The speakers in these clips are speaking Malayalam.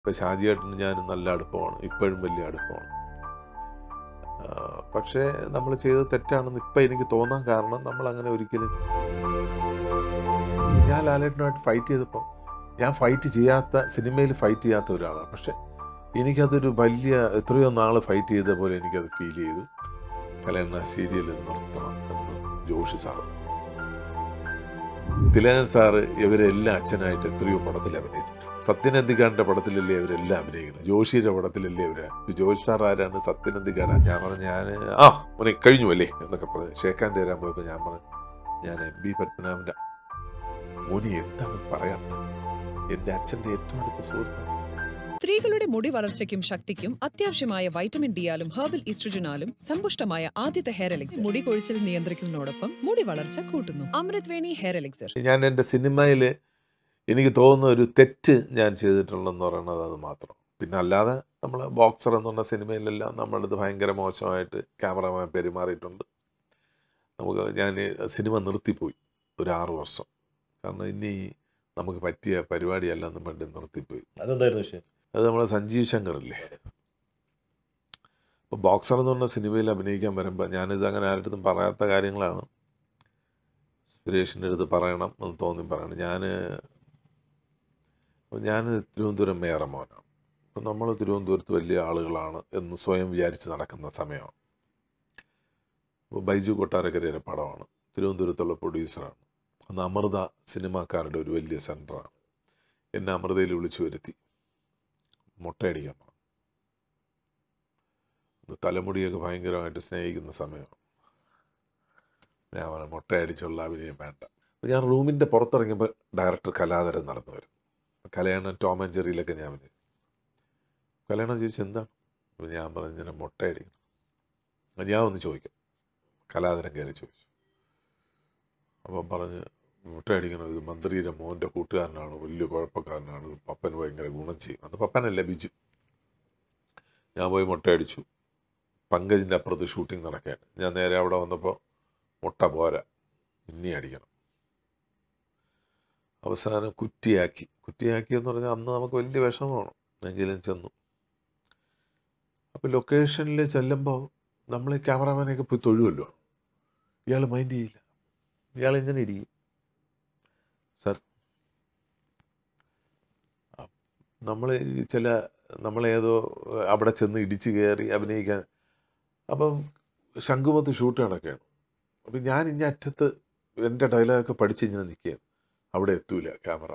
ഇപ്പം ഷാജിയേട്ടന് ഞാനും നല്ല അടുപ്പമാണ് ഇപ്പോഴും വലിയ അടുപ്പമാണ് ആ, പക്ഷേ നമ്മൾ ചെയ്തത് തെറ്റാണെന്ന് ഇപ്പം എനിക്ക് തോന്നാൻ കാരണം നമ്മൾ അങ്ങനെ ഒരിക്കലും ഞാൻ ലാലേട്ടനുമായിട്ട് ഫൈറ്റ് ചെയ്തപ്പോൾ ഞാൻ ഫൈറ്റ് ചെയ്യാത്ത സിനിമയിൽ ഫൈറ്റ് ചെയ്യാത്ത ഒരാളാണ് പക്ഷെ എനിക്കതൊരു വലിയ എത്രയോ നാൾ ഫൈറ്റ് ചെയ്ത പോലെ എനിക്കത് ഫീൽ ചെയ്തു കലയണ്ണ സീരിയൽ നിർത്തണം എന്ന് ജോഷി സാറ് തിലകൻ സാറ് ഇവരെല്ലാം അച്ഛനായിട്ട് എത്രയോ പടത്തിൽ അഭിനയിച്ചു സത്യനന്ദിക്കാടിന്റെ പടത്തിലല്ലേ ഇവരെല്ലാം അഭിനയിക്കുന്നത് ജോഷിയുടെ പടത്തിലല്ലേ ഇവര് ജോഷി സാർ ആരാണ് സത്യനന്ദിക്കാടാ ഞാൻ പറഞ്ഞു ഞാൻ ആ മോനെ കഴിഞ്ഞു അല്ലേ എന്നൊക്കെ പറഞ്ഞു ഷേക്കാൻ തരാൻ പോയപ്പോൾ ഞാൻ പറഞ്ഞു ഞാൻ എം ബി പത്മനാഭന്റെ മോനി എന്താണ് പറയാത്തത് എൻ്റെ അച്ഛൻ്റെ ഏറ്റവും അടുത്ത സുഹൃത്താണ് സ്ത്രീകളുടെ മുടി വളർച്ചയ്ക്കും ശക്തിക്കും അത്യാവശ്യമായ വൈറ്റമിൻ ഡിയാലും ഹെർബൽ ഈസ്ട്രജനാലും സമ്പുഷ്ടമായ ആദ്യത്തെ ഹെയർ എലിക്സർ മുടി കൊഴിച്ചിൽ നിയന്ത്രിക്കുന്നതിനോടൊപ്പം മുടി വളർച്ച കൂട്ടുന്നു അമൃത്വേണി ഹെയർ എലിക്സർ ഞാൻ എൻ്റെ സിനിമയിൽ എനിക്ക് തോന്നുന്ന ഒരു തെറ്റ് ഞാൻ ചെയ്തിട്ടുള്ളതെന്ന് പറയുന്നത് അത് മാത്രം പിന്നെ അല്ലാതെ നമ്മൾ ബോക്സർ എന്ന് പറഞ്ഞ സിനിമയിലെല്ലാം നമ്മുടെ അടുത്ത് ഭയങ്കര മോശമായിട്ട് ക്യാമറമാൻ പെരുമാറിയിട്ടുണ്ട് നമുക്ക് ഞാൻ സിനിമ നിർത്തിപ്പോയി ഒരു ആറ് വർഷം കാരണം ഇനി നമുക്ക് പറ്റിയ പരിപാടിയല്ല എന്ന് വേണ്ടി നിർത്തിപ്പോയി അതെന്തായിരുന്നു വിഷയം അത് നമ്മളെ സഞ്ജീവ് ശങ്കർ ഇല്ലേ അപ്പോൾ ബോക്സർ എന്ന് പറഞ്ഞ സിനിമയിൽ അഭിനയിക്കാൻ വരുമ്പോൾ ഞാനിത് അങ്ങനെ ആരുടെ അടുത്തും പറയാത്ത കാര്യങ്ങളാണ് സുരേഷിൻ്റെ അടുത്ത് പറയണം എന്ന് തോന്നി പറയണം ഞാൻ ഞാൻ തിരുവനന്തപുരം മേയറ മോനാണ് അപ്പം നമ്മൾ തിരുവനന്തപുരത്ത് വലിയ ആളുകളാണ് എന്ന് സ്വയം വിചാരിച്ച് നടക്കുന്ന സമയമാണ് അപ്പോൾ ബൈജു കൊട്ടാരക്കരയുടെ പടമാണ് തിരുവനന്തപുരത്തുള്ള പ്രൊഡ്യൂസറാണ് അന്ന് അമൃത സിനിമാക്കാരുടെ ഒരു വലിയ സെൻറ്ററാണ് എന്നെ അമൃതയിൽ വിളിച്ചു വരുത്തി മുട്ടയടിക്കാൻ പറഞ്ഞു അന്ന് തലമുടിയൊക്കെ ഭയങ്കരമായിട്ട് സ്നേഹിക്കുന്ന സമയമാണ് ഞാൻ പറഞ്ഞു മുട്ടയടിച്ചുള്ള അഭിനയം വേണ്ട അപ്പോൾ ഞാൻ റൂമിൻ്റെ പുറത്തിറങ്ങിയപ്പോൾ ഡയറക്ടർ കലാധരൻ നടന്നു വരുന്നു കല്യാണം ടോം ആൻഡ് ജെറിയിലൊക്കെ ഞാൻ അഭിനയിച്ചു കല്യാണം ചോദിച്ചു എന്താണ് അപ്പോൾ ഞാൻ പറഞ്ഞു ഇങ്ങനെ മുട്ടയടിക്കണം അപ്പോൾ ഞാൻ ഒന്ന് ചോദിക്കാം കലാധരൻ കയറി ചോദിച്ചു അപ്പം പറഞ്ഞ് മുട്ടയടിക്കണം ഇത് മന്ത്രിയുടെ മോൻ്റെ കൂട്ടുകാരനാണ് വലിയ കുഴപ്പക്കാരനാണ് പപ്പന് ഭയങ്കര ഗുണം ചെയ്യും അന്ന് പപ്പനല്ല ബിജു ഞാൻ പോയി മുട്ടയടിച്ചു പങ്കജിൻ്റെ അപ്പുറത്ത് ഷൂട്ടിംഗ് നടക്കുകയാണ് ഞാൻ നേരെ അവിടെ വന്നപ്പോൾ മുട്ട പോരാ ഇനി അടിക്കണം അവസാനം കുറ്റിയാക്കി കുറ്റിയാക്കി എന്ന് പറഞ്ഞാൽ അന്ന് നമുക്ക് വലിയ വിഷമമാണ് എങ്കിലും ചെന്നു അപ്പോൾ ലൊക്കേഷനിൽ ചെല്ലുമ്പോൾ നമ്മൾ ക്യാമറാമാനെയൊക്കെ പോയി തൊഴുമല്ലോ ഇയാൾ മൈൻഡ് ചെയ്യില്ല ഇയാൾ ഇങ്ങനെ ഇരിക്കും സർ നമ്മൾ ചില നമ്മളേതോ അവിടെ ചെന്ന് ഇടിച്ച് കയറി അഭിനയിക്കാൻ അപ്പം ശംഖുമത്ത് ഷൂട്ട് നടക്കുകയാണ് അപ്പം ഞാൻ ഇനി അറ്റത്ത് എൻ്റെ ഡയലോഗൊക്കെ പഠിച്ച് ഇങ്ങനെ നിൽക്കുകയാണ് അവിടെ എത്തൂല ക്യാമറ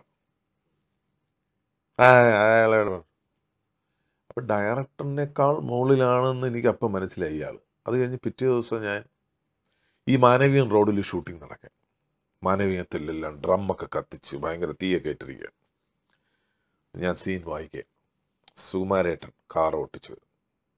ആ അയാളോട് അപ്പം ഡയറക്ടറിനേക്കാൾ മുകളിലാണെന്ന് എനിക്ക് അപ്പം മനസ്സിലായി ഇയാൾ അത് കഴിഞ്ഞ് പിറ്റേ ദിവസം ഞാൻ ഈ മാനവീയൻ റോഡിൽ ഷൂട്ടിംഗ് നടക്കാൻ മാനവീയത്തിലെല്ലാം ഡ്രമ്മൊക്കെ കത്തിച്ച് ഭയങ്കര തീയൊക്കെ ഇട്ടിരിക്കുകയാണ് ഞാൻ സീൻ വായിക്കുകയാണ് സുകുമാരേട്ടൻ കാർ ഓട്ടിച്ചു വരും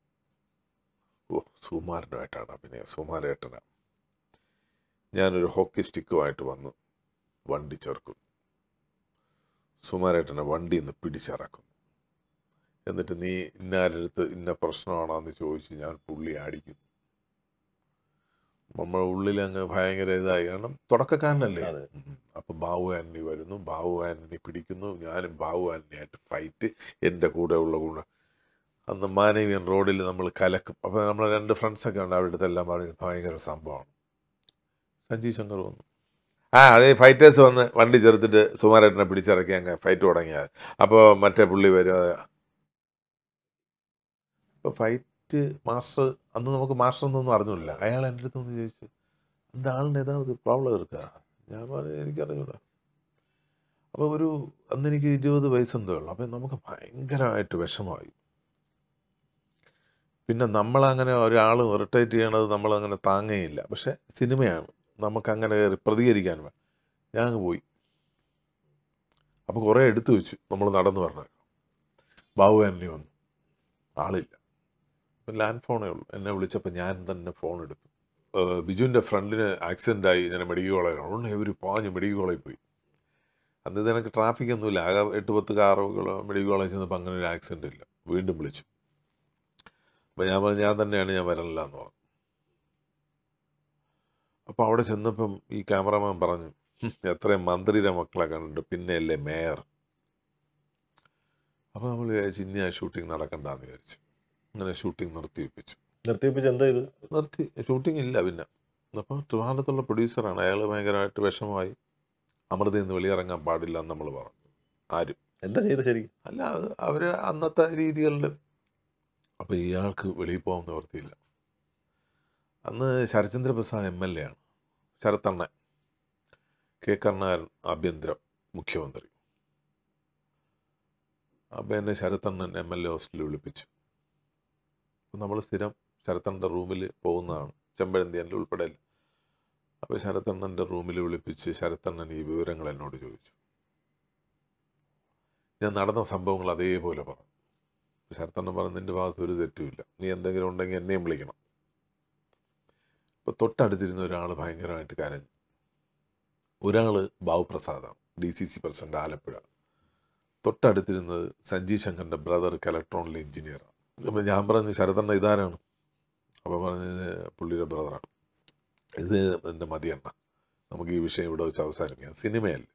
ഓ സുകുമാരനുമായിട്ടാണ് അഭിനയം സുകുമാരേട്ടനാണ് ഞാനൊരു ഹോക്കി സ്റ്റിക്കുമായിട്ട് വന്ന് വണ്ടി ചേർക്കുന്നു സുകുമാരേട്ടനെ വണ്ടിയിൽ നിന്ന് പിടിച്ചിറക്കും എന്നിട്ട് നീ ഇന്നാരടുത്ത് ഇന്ന പ്രശ്നമാണോ എന്ന് ചോദിച്ച് ഞാൻ പുള്ളി അടിക്കുന്നു നമ്മുടെ ഉള്ളിൽ അങ്ങ് ഭയങ്കര ഇതായി കാരണം തുടക്കക്കാരനല്ലേ അതെ. ഉം. അപ്പൊ ബാബു ആന്റണി വരുന്നു ബാബു ആന്റണി പിടിക്കുന്നു ഞാനും ബാബു ആന്റണിയായിട്ട് ഫൈറ്റ് എൻ്റെ കൂടെ ഉള്ള കൂടെ അന്ന് മാനവീയൻ റോഡിൽ നമ്മൾ കലക്കും അപ്പോൾ നമ്മളെ രണ്ട് ഫ്രണ്ട്സൊക്കെ ഉണ്ട് അവരുടെ അടുത്തെല്ലാം പറഞ്ഞ് ഭയങ്കര സംഭവമാണ് സഞ്ജീവ് ശങ്കർ വന്നു ആ അതേ ഫൈറ്റേഴ്സ് വന്ന് വണ്ടി ചേർത്തിട്ട് സുമാരേട്ടനെ പിടിച്ചിറക്കി അങ്ങ് ഫൈറ്റ് തുടങ്ങിയത് അപ്പോൾ മറ്റേ പുള്ളി വരും അപ്പോൾ ഫൈറ്റ് മാസ്റ്റർ അന്ന് നമുക്ക് മാസ്റ്റർ എന്നൊന്നും അറിഞ്ഞില്ല അയാൾ എൻ്റെ അടുത്ത് ഒന്ന് ചോദിച്ചു എന്താ ആളിന് ഏതാ പ്രോബ്ലം എടുക്കുക ഞാൻ പറഞ്ഞു എനിക്കറിഞ്ഞൂടാ അപ്പോൾ ഒരു അന്ന് എനിക്ക് ഇരുപത് വയസ്സെന്തേ ഉള്ളൂ അപ്പം നമുക്ക് ഭയങ്കരമായിട്ട് വിഷമമായി പിന്നെ നമ്മളങ്ങനെ ഒരാൾ ഇറിറ്റേറ്റ് ചെയ്യണത് നമ്മളങ്ങനെ താങ്ങേയില്ല പക്ഷെ സിനിമയാണ് നമുക്കങ്ങനെ കയറി പ്രതികരിക്കാൻ വേ- ഞാൻ അങ്ങ് പോയി അപ്പോൾ കുറേ എടുത്തു വെച്ചു നമ്മൾ നടന്നു പറഞ്ഞു ബാബു ആൻ്റണി വന്നു ആളില്ല അപ്പം ലാൻഡ് ഫോണേ ഉള്ളൂ എന്നെ വിളിച്ചപ്പോൾ ഞാൻ തന്നെ ഫോൺ എടുത്തു ഏഹ് ബിജുവിൻ്റെ ഫ്രണ്ടിന് ആക്സിഡൻ്റ് ആയി ഞാൻ മെഡിക്കൽ കോളേജിൽ ഉടനെ ഇവർ പാഞ്ഞ് മെഡിക്കൽ കോളേജിൽ പോയി അന്ന് ഇതിനൊക്കെ ട്രാഫിക് ഒന്നുമില്ല ആകെ എട്ട് പത്ത് കാറുകൾ മെഡിക്കൽ കോളേജിൽ ചെന്നപ്പോൾ അങ്ങനെ ഒരു ആക്സിഡൻ്റ് ഇല്ല വീണ്ടും വിളിച്ചു അപ്പോൾ ഞാൻ പറഞ്ഞു ഞാൻ തന്നെയാണ് ഞാൻ വരണില്ല എന്ന് പറഞ്ഞു അപ്പോൾ അവിടെ ചെന്നപ്പം ഈ ക്യാമറമാൻ പറഞ്ഞു "ഹും, എത്രയും മന്ത്രിയുടെ മക്കളെ കണ്ടിട്ട് പിന്നെയല്ലേ മേയർ അപ്പോൾ നമ്മൾ വിചാരിച്ചു ഇനി ആ ഷൂട്ടിംഗ് നടക്കണ്ടെന്ന് വിചാരിച്ചു അങ്ങനെ ഷൂട്ടിംഗ് നിർത്തിവെപ്പിച്ചു നിർത്തിപ്പിച്ച് എന്താ ഇത് നിർത്തി ഷൂട്ടിംഗ് ഇല്ല പിന്നെ അപ്പോൾ ട്രിവാൻഡ്രത്തുള്ള പ്രൊഡ്യൂസറാണ് അയാൾ ഭയങ്കരമായിട്ട് വിഷമമായി അമൃതയിൽ നിന്ന് വെളിയിറങ്ങാൻ പാടില്ല എന്ന് നമ്മൾ പറഞ്ഞു ആരും എന്താ ചെയ്ത് ശരിക്കും അല്ല അത് അവർ അന്നത്തെ രീതികളിൽ അപ്പോൾ ഇയാൾക്ക് വെളിയിൽ പോകാൻ നിവർത്തിയില്ല അന്ന് Sharachandra Prasad M L A ആണ് ശരത്തണ്ണൻ കെ കരുണാകരൻ ആഭ്യന്തര മുഖ്യമന്ത്രി അപ്പോൾ എന്നെ ശരത്തണ്ണൻ എം എൽ എ ഹോസ്റ്റലിൽ വിളിപ്പിച്ചു അപ്പോൾ നമ്മൾ സ്ഥിരം ശരത്തണ്ണൻ്റെ റൂമിൽ പോകുന്നതാണ് ചെമ്പഴന്തിയനിൽ ഉൾപ്പെടെ അപ്പോൾ ശരത്തണ്ണൻ്റെ റൂമിൽ വിളിപ്പിച്ച് ശരത്തണ്ണൻ ഈ വിവരങ്ങൾ എന്നോട് ചോദിച്ചു ഞാൻ നടന്ന സംഭവങ്ങൾ അതേപോലെ പറഞ്ഞു ശരത്തണ്ണൻ പറഞ്ഞു നിൻ്റെ ഭാഗത്ത് ഒരു തെറ്റുമില്ല നീ എന്തെങ്കിലും ഉണ്ടെങ്കിൽ എന്നെയും വിളിക്കണം ഇപ്പോൾ തൊട്ടടുത്തിരുന്ന ഒരാൾ ഭയങ്കരമായിട്ട് കരഞ്ഞു ഒരാൾ ബാബുപ്രസാദാണ് D C C president Alappuzha തൊട്ടടുത്തിരുന്നത് സഞ്ജീവ് ശങ്കറിൻ്റെ ബ്രദർ ഇലക്ട്രോണിൽ എഞ്ചിനീയറാണ് അപ്പോൾ ഞാൻ പറഞ്ഞു ശരതണ്ണ ഇതാരാണ് അപ്പോൾ പറഞ്ഞത് പുള്ളിയുടെ ബ്രദറാണ് ഇത് എൻ്റെ മതിയണ്ണ നമുക്ക് ഈ വിഷയം ഇവിടെ വെച്ച് അവസാനിപ്പിക്കാം സിനിമയല്ലേ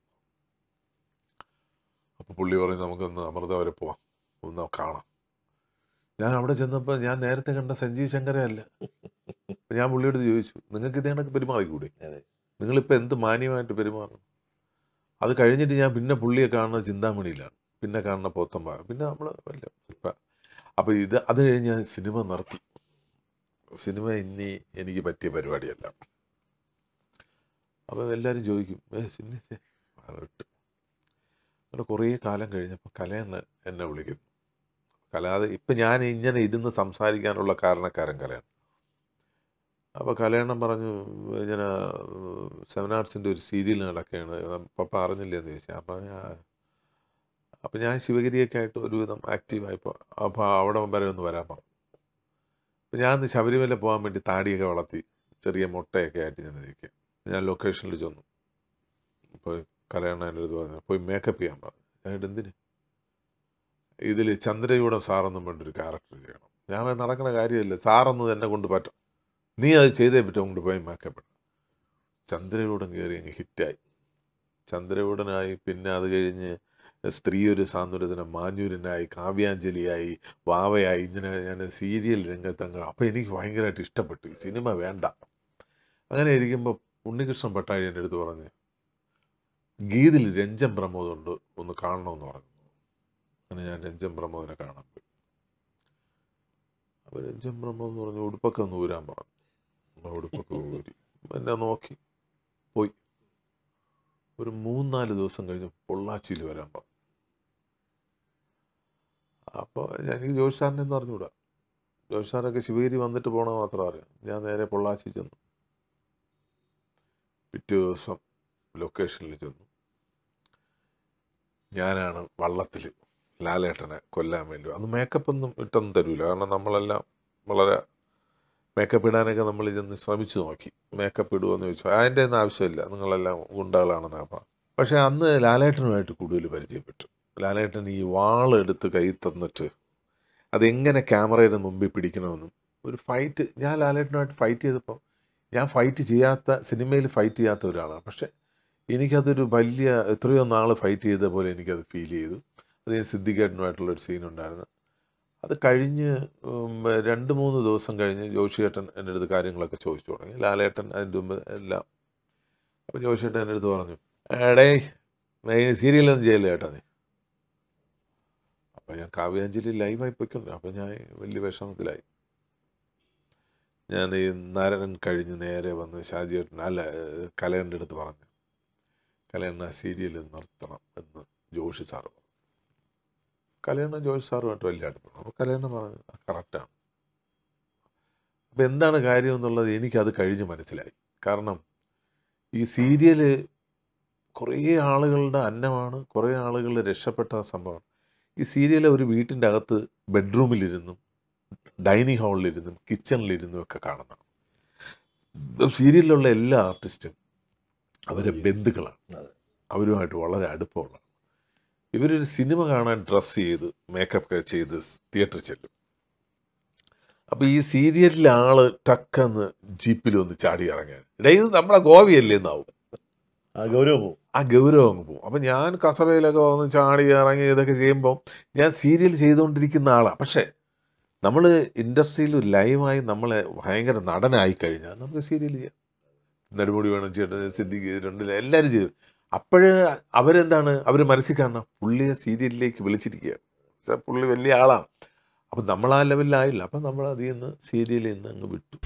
അപ്പോൾ പുള്ളി പറയും നമുക്കൊന്ന് അമൃത വരെ പോവാം ഒന്ന് കാണാം ഞാൻ അവിടെ ചെന്നപ്പോൾ ഞാൻ നേരത്തെ കണ്ട സഞ്ജീവ് ശങ്കരെ അല്ല അപ്പോൾ ഞാൻ പുള്ളിയോട് ചോദിച്ചു നിങ്ങൾക്ക് ഇതേ കണക്ക് പെരുമാറിക്കൂടെ അതെ. നിങ്ങളിപ്പോൾ എന്ത് മാന്യമായിട്ട് പെരുമാറണം അത് കഴിഞ്ഞിട്ട് ഞാൻ പിന്നെ പുള്ളിയെ കാണുന്നത് ചിന്താമണിയിലാണ് പിന്നെ കാണുന്ന പോത്തമ്പ പിന്നെ നമ്മൾ വല്ല ഇപ്പം അപ്പോൾ ഇത് അത് കഴിഞ്ഞ് ഞാൻ സിനിമ നിർത്തി സിനിമ ഇനി എനിക്ക് പറ്റിയ പരിപാടിയല്ല അപ്പോൾ എല്ലാവരും ചോദിക്കും ഏ സിനിമ വിട്ട് അങ്ങനെ കുറേ കാലം കഴിഞ്ഞപ്പോൾ കലയണ്ണൻ എന്നെ വിളിക്കുന്നു കലാതെ ഇപ്പം ഞാൻ ഇങ്ങനെ ഇരുന്ന് സംസാരിക്കാനുള്ള കാരണക്കാരൻ കലയാണ് അപ്പോൾ കലയണ്ണൻ പറഞ്ഞു ഇങ്ങനെ സെവൻ ആർട്സിൻ്റെ ഒരു സീരിയൽ നടക്കുകയാണ് പപ്പ അറിഞ്ഞില്ലെന്ന് ചോദിച്ചു അപ്പം ഞാൻ അപ്പം ഞാൻ ശിവഗിരിയൊക്കെ ആയിട്ട് ഒരുവിധം ആക്റ്റീവായപ്പോൾ അപ്പോൾ അവിടെ വരെ ഒന്ന് വരാൻ പറഞ്ഞു അപ്പം ഞാൻ ഇന്ന് ശബരിമല പോകാൻ വേണ്ടി താടിയൊക്കെ വളർത്തി ചെറിയ മുട്ടയൊക്കെ ആയിട്ട് ഞാൻ ഇരിക്കുക ഞാൻ ലൊക്കേഷനിൽ ചെന്നു അപ്പോൾ കലയണ്ണൻ എൻ്റെ അടുത്ത് പറഞ്ഞു പോയി മേക്കപ്പ് ചെയ്യാൻ പറഞ്ഞു ഞാൻ എന്തിന് ഇതിൽ ചന്ദ്രയൂഢം സാറെന്നും വേണ്ടൊരു ക്യാരക്ടർ ചെയ്യണം ഞാൻ പറഞ്ഞു, നടക്കണ കാര്യമില്ല സാറൊന്നും എന്നെ കൊണ്ട് പറ്റും നീ അത് ചെയ്തേ പറ്റും കൊണ്ട് പോയി മേക്കപ്പ് ഇടാം ചന്ദ്രയൂഢം കയറി അങ്ങ് ഹിറ്റായി ചന്ദ്രയൂഢനായി പിന്നെ അത് കഴിഞ്ഞ് സ്ത്രീ ഒരു സാന്ത്വനത്തിന് മാഞ്ഞൂരനായി കാവ്യാഞ്ജലിയായി വാവയായി ഇങ്ങനെ ഞാൻ സീരിയൽ രംഗത്തങ്ങ് അപ്പോൾ എനിക്ക് ഭയങ്കരമായിട്ട് ഇഷ്ടപ്പെട്ടു ഈ സിനിമ വേണ്ട അങ്ങനെ ഇരിക്കുമ്പോൾ ഉണ്ണികൃഷ്ണൻ പട്ടാഴി എൻ്റെ അടുത്ത് പറഞ്ഞു ഗീതിൽ രഞ്ജൻ പ്രമോദുണ്ട് ഒന്ന് കാണണമെന്ന് പറഞ്ഞു അങ്ങനെ ഞാൻ രഞ്ജൻ പ്രമോദിനെ കാണാൻ പോയി അപ്പോൾ രഞ്ജൻ പ്രമോദ് പറഞ്ഞു ഉടുപ്പൊക്കെ ഒന്ന് ഊരാൻ പറഞ്ഞു അപ്പോൾ ഉടുപ്പൊക്കെ ഊരി എന്നെ നോക്കി പോയി ഒരു മൂന്നാല് ദിവസം കഴിഞ്ഞ് പൊള്ളാച്ചിയിൽ വരാൻ പറഞ്ഞു അപ്പോൾ എനിക്ക് ജോഷ് സാറിനെ എന്ന് അറിഞ്ഞുകൂടാ ജോഷ് സാറൊക്കെ ശിവഗിരി വന്നിട്ട് പോകണമെന്ന് മാത്രം അറിയാം ഞാൻ നേരെ പൊള്ളാച്ചി ചെന്നു പിറ്റേ ദിവസം ലൊക്കേഷനിൽ ചെന്നു ഞാനാണ് വള്ളത്തിൽ ലാലേട്ടനെ കൊല്ലാൻ വേണ്ടി അന്ന് മേക്കപ്പ് ഒന്നും ഇട്ടൊന്നും തരൂല കാരണം നമ്മളെല്ലാം വളരെ മേക്കപ്പ് ഇടാനൊക്കെ നമ്മൾ ചെന്ന് ശ്രമിച്ചു നോക്കി മേക്കപ്പ് ഇടുമെന്ന് ചോദിച്ചു അതിൻ്റെ ഒന്നും ആവശ്യമില്ല നിങ്ങളെല്ലാം ഗുണ്ടകളാണെന്ന് പറഞ്ഞു പക്ഷേ അന്ന് ലാലേട്ടനുമായിട്ട് കൂടുതൽ പരിചയപ്പെട്ടു ലാലേട്ടൻ ഈ വാളെടുത്ത് കൈ തന്നിട്ട് അതെങ്ങനെ ക്യാമറയുടെ മുമ്പിൽ പിടിക്കണമെന്നും ഒരു ഫൈറ്റ് ഞാൻ ലാലേട്ടനുമായിട്ട് ഫൈറ്റ് ചെയ്തപ്പോൾ ഞാൻ ഫൈറ്റ് ചെയ്യാത്ത സിനിമയിൽ ഫൈറ്റ് ചെയ്യാത്ത ഒരാളാണ് പക്ഷേ എനിക്കതൊരു വലിയ എത്രയോ നാൾ ഫൈറ്റ് ചെയ്ത പോലെ എനിക്കത് ഫീൽ ചെയ്തു അത് ഞാൻ സിദ്ദിഖേട്ടനുമായിട്ടുള്ളൊരു സീനുണ്ടായിരുന്നു അത് കഴിഞ്ഞ് ഉം, രണ്ട് മൂന്ന് ദിവസം കഴിഞ്ഞ് ജോഷിയേട്ടൻ എൻ്റെ അടുത്ത് കാര്യങ്ങളൊക്കെ ചോദിച്ചു തുടങ്ങി ലാലേട്ടൻ അതിൻ്റെ മുമ്പ് എല്ലാം അപ്പോൾ ജോഷിയേട്ടൻ എൻ്റെ അടുത്ത് പറഞ്ഞു എടേ സീരിയലൊന്നും ചെയ്യല്ലേ ഏട്ടാ നീ അപ്പോൾ ഞാൻ കാവ്യാഞ്ജലി ലൈവായി പോയിക്കൊണ്ട് അപ്പോൾ ഞാൻ വലിയ വിഷമത്തിലായി ഞാൻ ഈ നാരായണൻ കഴിഞ്ഞ് നേരെ വന്ന് ഷാജിയേട്ടൻ അല്ല ഏഹ്, കലയൻ്റെ അടുത്ത് പറഞ്ഞു കലയണ്ണ സീരിയൽ നിർത്തണം എന്ന് ജോഷി സാറ് പറഞ്ഞു കലയണ്ണ ജോഷി സാറുമായിട്ട് വലിയ അടുപ്പം അപ്പോൾ കലയണ്ണ പറഞ്ഞു കറക്റ്റാണ് അപ്പോൾ എന്താണ് കാര്യം എന്നുള്ളത് എനിക്കത് കഴിഞ്ഞ് മനസ്സിലായി കാരണം ഈ സീരിയല് കുറേ ആളുകളുടെ അന്നമാണ് കുറേ ആളുകൾ രക്ഷപ്പെട്ട സംഭവമാണ് ഈ സീരിയൽ ഒരു വീട്ടിൻ്റെ അകത്ത് ബെഡ്റൂമിലിരുന്നും ഡൈനിങ് ഹാളിലിരുന്നും കിച്ചണിലിരുന്നും ഒക്കെ കാണുന്നതാണ് സീരിയലിലുള്ള എല്ലാ ആർട്ടിസ്റ്റും അവരെ ബന്ധുക്കളാണ് അതെ. അവരുമായിട്ട് വളരെ അടുപ്പമുള്ളതാണ് ഇവരൊരു സിനിമ കാണാൻ ഡ്രസ്സ് ചെയ്ത് മേക്കപ്പ് ഒക്കെ ചെയ്ത് തിയേറ്ററിൽ ചെല്ലും അപ്പോൾ ഈ സീരിയലിലെ ആള് ടക്കെന്ന് ജീപ്പിൽ ഒന്ന് ചാടി ഇറങ്ങാൻ ഇടയിൽ നമ്മളെ ഗോപിയല്ലേ എന്നാവും ആ ഗൗരവം പോവും ആ ഗൗരവം അങ്ങ് പോകും അപ്പം ഞാൻ കസബയിലൊക്കെ വന്ന് ചാടി ഇറങ്ങി ഇതൊക്കെ ചെയ്യുമ്പോൾ ഞാൻ സീരിയൽ ചെയ്തുകൊണ്ടിരിക്കുന്ന ആളാണ് പക്ഷേ നമ്മൾ ഇൻഡസ്ട്രിയിൽ ലൈവായി നമ്മൾ ഭയങ്കര നടനായി കഴിഞ്ഞാൽ നമുക്ക് സീരിയൽ ചെയ്യാം നെടുമുടി വേണം ചേട്ടൻ സിദ്ദിഖ് ചെയ്തിട്ടുണ്ട് എല്ലാവരും ചെയ്തു അപ്പോഴ് അവരെന്താണ് അവർ മനസ്സിൽ കാണണം പുള്ളിയെ സീരിയലിലേക്ക് വിളിച്ചിരിക്കുകയാണ് പക്ഷേ പുള്ളി വലിയ ആളാണ് അപ്പം നമ്മൾ ആ ലെവലിലായില്ല അപ്പം നമ്മൾ അതിൽ നിന്ന് സീരിയലിൽ നിന്ന് അങ്ങ് വിട്ടു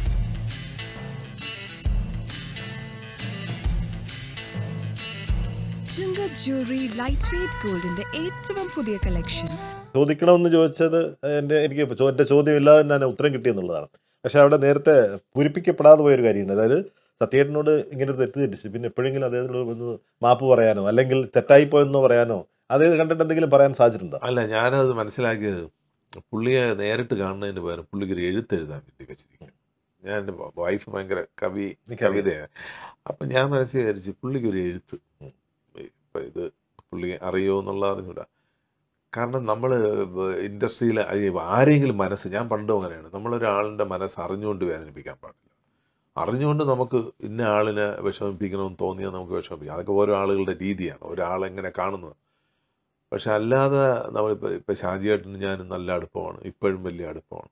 ചുങ്ക ജ്വല്ലറി ലൈറ്റ് വെയ്റ്റ് ഗോൾഡിന്റെ ഏറ്റവും പുതിയ കളക്ഷൻ ചോദിക്കണമെന്ന് ചോദിച്ചത് എൻ്റെ എനിക്ക് ചോ- എൻ്റെ ചോദ്യം ഇല്ലാതെ തന്നെ ഉത്തരം കിട്ടിയെന്നുള്ളതാണ് പക്ഷെ അവിടെ നേരത്തെ പൂരിപ്പിക്കപ്പെടാതെ പോയൊരു കാര്യമുണ്ട് അതായത് സത്യേട്ടനോട് ഇങ്ങനെ ഒരു തെറ്റ് തെറ്റിച്ച് പിന്നെ എപ്പോഴെങ്കിലും അദ്ദേഹത്തിനോട് ഒന്ന് മാപ്പ് പറയാനോ അല്ലെങ്കിൽ തെറ്റായിപ്പോയെന്നോ പറയാനോ അദ്ദേഹം കണ്ടിട്ട് എന്തെങ്കിലും പറയാൻ സാധിച്ചിട്ടുണ്ടോ അല്ല ഞാനത് മനസ്സിലാക്കിയത് പുള്ളിയെ നേരിട്ട് കാണുന്നതിന് പകരം പുള്ളിക്ക് ഒരു എഴുത്തെഴുതാൻ വേണ്ടി വെച്ചിരിക്കും ഞാൻ എൻ്റെ വൈഫ് ഭയങ്കര കവി കവിതയാണ് അപ്പം ഞാൻ മനസ്സിൽ വിചാരിച്ചു പുള്ളിക്ക് ഒരു എഴുത്ത് ഇപ്പം ഇത് പുള്ളി അറിയോ എന്നുള്ള അറിഞ്ഞൂടാ കാരണം നമ്മൾ ഇൻഡസ്ട്രിയിൽ ആരെങ്കിലും മനസ്സ് ഞാൻ പണ്ടും അങ്ങനെയാണ് നമ്മളൊരാളിൻ്റെ മനസ്സ് അറിഞ്ഞുകൊണ്ട് വേദനിപ്പിക്കാൻ പാടില്ല അറിഞ്ഞുകൊണ്ട് നമുക്ക് ഇന്ന ആളിനെ വിഷമിപ്പിക്കണമെന്ന് തോന്നിയാൽ നമുക്ക് വിഷമിപ്പിക്കാം അതൊക്കെ ഓരോ ആളുകളുടെ രീതിയാണ് ഒരാളെങ്ങനെ കാണുന്നത് പക്ഷെ അല്ലാതെ നമ്മളിപ്പോൾ ഇപ്പം ഷാജിയേട്ടന് ഞാൻ നല്ല അടുപ്പമാണ് ഇപ്പോഴും വലിയ അടുപ്പമാണ്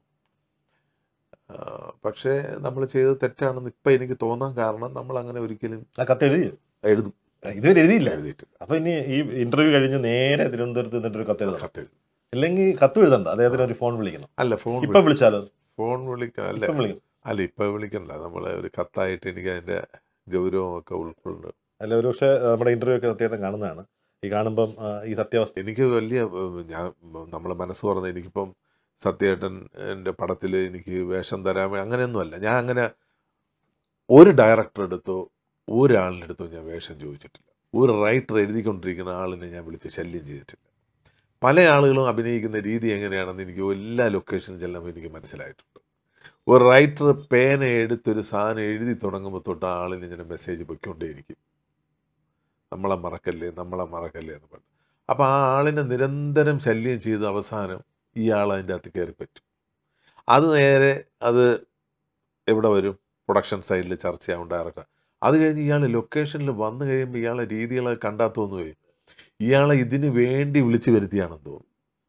ആ, പക്ഷേ നമ്മൾ ചെയ്തത് തെറ്റാണെന്ന് ഇപ്പം എനിക്ക് തോന്നാൻ കാരണം നമ്മൾ അങ്ങനെ ഒരിക്കലും ആ കത്ത് എഴുതി എഴുതും ഇതുവരെ എഴുതിയില്ല എഴുതിയിട്ടില്ല അപ്പൊ ഇനി ഈ ഇന്റർവ്യൂ കഴിഞ്ഞ് നേരെ തിരുവനന്തപുരത്ത് നിന്നിട്ട് ഒരു കത്ത് എഴുതണം കത്തെഴുതും അല്ലെങ്കിൽ കത്ത് എഴുതണ്ട അദ്ദേഹത്തിന് ഒരു ഫോൺ വിളിക്കണം അല്ല ഫോൺ ഇപ്പം വിളിച്ചാലോ ഫോൺ വിളിക്കാം അല്ല ഇപ്പം വിളിക്കണം അല്ല ഇപ്പം വിളിക്കണ്ട നമ്മൾ ഒരു കത്തായിട്ട് എനിക്ക് അതിൻ്റെ ഗൗരവമൊക്കെ ഉൾക്കൊള്ളുന്നു അല്ല ഒരു പക്ഷേ നമ്മുടെ ഇന്റർവ്യൂ ഒക്കെ സത്യേട്ടൻ കാണുന്നതാണ് ഈ കാണുമ്പം ആ, ഈ സത്യാവസ്ഥ എനിക്ക് വലിയ ഏഹ്, ഞാൻ നമ്മളെ മനസ്സ് പറഞ്ഞ എനിക്കിപ്പം സത്യേട്ടൻ എൻ്റെ പടത്തിൽ എനിക്ക് വേഷം തരാൻ വേ- അങ്ങനെയൊന്നുമല്ല ഞാൻ അങ്ങനെ ഒരു ഡയറക്ടർ എടുത്തോ ഒരാളിൻ്റെ അടുത്തോ ഞാൻ വേഷം ചോദിച്ചിട്ടില്ല ഒരു റൈറ്റർ എഴുതിക്കൊണ്ടിരിക്കുന്ന ആളിനെ ഞാൻ വിളിച്ച് ശല്യം ചെയ്തിട്ടില്ല പല ആളുകളും അഭിനയിക്കുന്ന രീതി എങ്ങനെയാണെന്ന് എനിക്ക് എല്ലാ ലൊക്കേഷനും ചെല്ലുമ്പോൾ എനിക്ക് മനസ്സിലായിട്ടുണ്ട് ഒരു റൈറ്റർ പേന എടുത്തൊരു സാധനം എഴുതി തുടങ്ങുമ്പോൾ തൊട്ട് ആ ആളിന് ഇങ്ങനെ മെസ്സേജ് പൊയ്ക്കൊണ്ടേയിരിക്കും നമ്മളെ മറക്കല്ലേ നമ്മളെ മറക്കല്ലേ എന്ന് പറഞ്ഞു അപ്പോൾ ആ ആളിനെ നിരന്തരം ശല്യം ചെയ്ത് അവസാനം ഈ ആൾ അതിൻ്റെ അകത്ത് കയറി പറ്റും അത് നേരെ അത് എവിടെ വരും പ്രൊഡക്ഷൻ സൈഡിൽ ചർച്ചയാവും ഡയറക്ടർ അത് കഴിഞ്ഞ് ഇയാൾ ലൊക്കേഷനിൽ വന്നു കഴിയുമ്പോൾ ഇയാളെ രീതികളൊക്കെ കണ്ടാൽ തോന്നുകയെ ഇയാളെ ഇതിന് വേണ്ടി വിളിച്ചു വരുത്തിയാണെന്ന് തോന്നുന്നു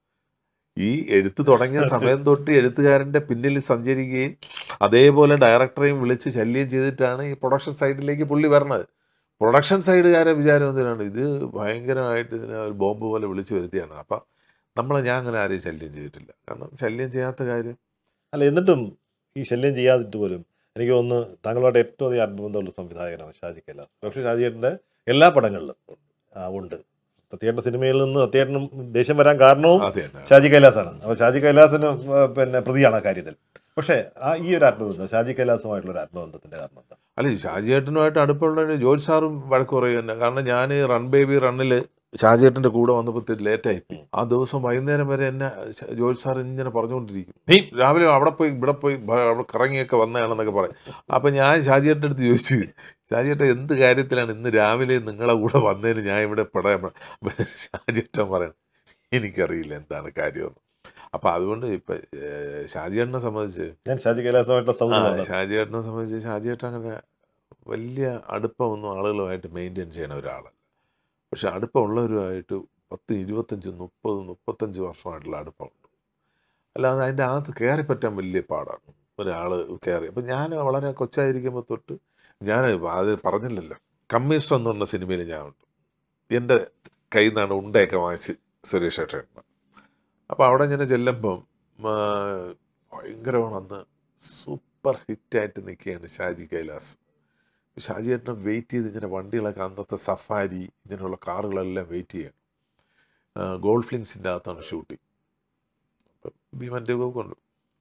ഈ എഴുത്ത് തുടങ്ങിയ സമയം തൊട്ട് എഴുത്തുകാരൻ്റെ പിന്നിൽ സഞ്ചരിക്കുകയും അതേപോലെ ഡയറക്ടറെയും വിളിച്ച് ശല്യം ചെയ്തിട്ടാണ് ഈ പ്രൊഡക്ഷൻ സൈഡിലേക്ക് പുള്ളി വരണത് പ്രൊഡക്ഷൻ സൈഡുകാരെ വിചാരം എന്തിനാണ് ഇത് ഭയങ്കരമായിട്ട് ഇതിനെ ഒരു ബോംബ് പോലെ വിളിച്ചു വരുത്തിയാണ് അപ്പം നമ്മളെ ഞാൻ അങ്ങനെ ആരെയും ശല്യം ചെയ്തിട്ടില്ല കാരണം ശല്യം ചെയ്യാത്ത കാര്യം അല്ല എന്നിട്ടും ഈ ശല്യം ചെയ്യാതിട്ട് പോലും എനിക്ക് തോന്നുന്നു താങ്കളുമായിട്ട് ഏറ്റവും അധികം അനുബന്ധമുള്ള സംവിധായകനാണ് ഷാജി കൈലാസ് പക്ഷേ ഷാജിയേട്ടൻ്റെ എല്ലാ പടങ്ങളിലും ആ, ഉണ്ട് സത്യേട്ടൻ്റെ സിനിമയിൽ നിന്ന് സത്യേട്ടനും ദേഷ്യം വരാൻ കാരണവും അത് തന്നെ ഷാജി കൈലാസാണ് അപ്പോൾ ഷാജി കൈലാസിന് ആ, പിന്നെ പ്രതിയാണ് ആ കാര്യത്തിൽ പക്ഷേ ആ ഈ ഒരു ആത്മബന്ധം ഷാജി കൈലാസുമായിട്ടുള്ള ഒരു ആത്മബന്ധത്തിന്റെ കാരണം എന്താ അല്ല ഈ ഷാജിയേട്ടനുമായിട്ട് അടുപ്പമുള്ള ജോർജ് സാറും വഴക്ക് പറയും തന്നെ കാരണം ഞാൻ റൺ ബേബി റണ്ണിൽ ഷാജിയേട്ടൻ്റെ കൂടെ വന്നപ്പോൾ ലേറ്റായി പോയി ആ ദിവസം വൈകുന്നേരം വരെ എന്നെ ഷ- ജോർജ് സാർ ഇങ്ങനെ പറഞ്ഞുകൊണ്ടിരിക്കും നീ രാവിലെ അവിടെ പോയി ഇവിടെ പോയി ഭ- അവിടെ കറങ്ങിയൊക്കെ വന്നതാണെന്നൊക്കെ പറയും അപ്പം ഞാൻ ഷാജിയേട്ടൻ്റെ അടുത്ത് ചോദിച്ചു ഷാജിയേട്ടൻ എന്ത് കാര്യത്തിലാണ് ഇന്ന് രാവിലെ നിങ്ങളെ കൂടെ വന്നതിന് ഞാൻ ഇവിടെ പെടാൻ ഷാജിയേട്ടൻ പറയണം എനിക്കറിയില്ല എന്താണ് കാര്യമെന്ന് അപ്പം അതുകൊണ്ട് ഇപ്പം ഷാജിയേട്ടനെ സംബന്ധിച്ച് ഞാൻ ഷാജി കൈലാസുമായിട്ടുള്ള ആ, സൗഹൃദം ഷാജിയേട്ടനെ സംബന്ധിച്ച് ഷാജിയേട്ടൻ അങ്ങനെ വലിയ അടുപ്പമൊന്നും ആളുകളുമായിട്ട് മെയിൻറ്റെയിൻ ചെയ്യണ ഒരാളല്ല പക്ഷെ അടുപ്പമുള്ളവരുമായിട്ട് പത്ത് ഇരുപത്തഞ്ച് മുപ്പത് മുപ്പത്തഞ്ച് വർഷമായിട്ടുള്ള അടുപ്പമുണ്ട് അല്ലാതെ അതിൻ്റെ അകത്ത് കയറി പറ്റാൻ വലിയ പാടാണ് ഒരാൾ കയറി അപ്പം ഞാൻ വളരെ കൊച്ചായിരിക്കുമ്പോൾ തൊട്ട് ഞാൻ അത് പറഞ്ഞില്ലല്ലോ കമ്മീഷണർ എന്ന് പറഞ്ഞ സിനിമയിൽ ഞാൻ ഉണ്ട് എൻ്റെ കയ്യിൽ നിന്നാണ് ഉണ്ടയൊക്കെ വാങ്ങിച്ച് സുരേഷ് ഏട്ടൻ അപ്പോൾ അവിടെ ഇങ്ങനെ ചെല്ലുമ്പം ആ, ഭയങ്കരമാണ് അന്ന് സൂപ്പർ ഹിറ്റായിട്ട് നിൽക്കുകയാണ് ഷാജി കൈലാസ് ഷാജി ഏട്ടനെ വെയിറ്റ് ചെയ്ത് ഇങ്ങനെ വണ്ടികളൊക്കെ അന്നത്തെ സഫാരി ഇങ്ങനെയുള്ള കാറുകളെല്ലാം വെയിറ്റ് ചെയ്യണം ഗോൾഡ് ഫ്ലിങ്സിൻ്റെ അകത്താണ് ഷൂട്ടിങ് അപ്പം ഭീമൻ്റെ കൊണ്ട്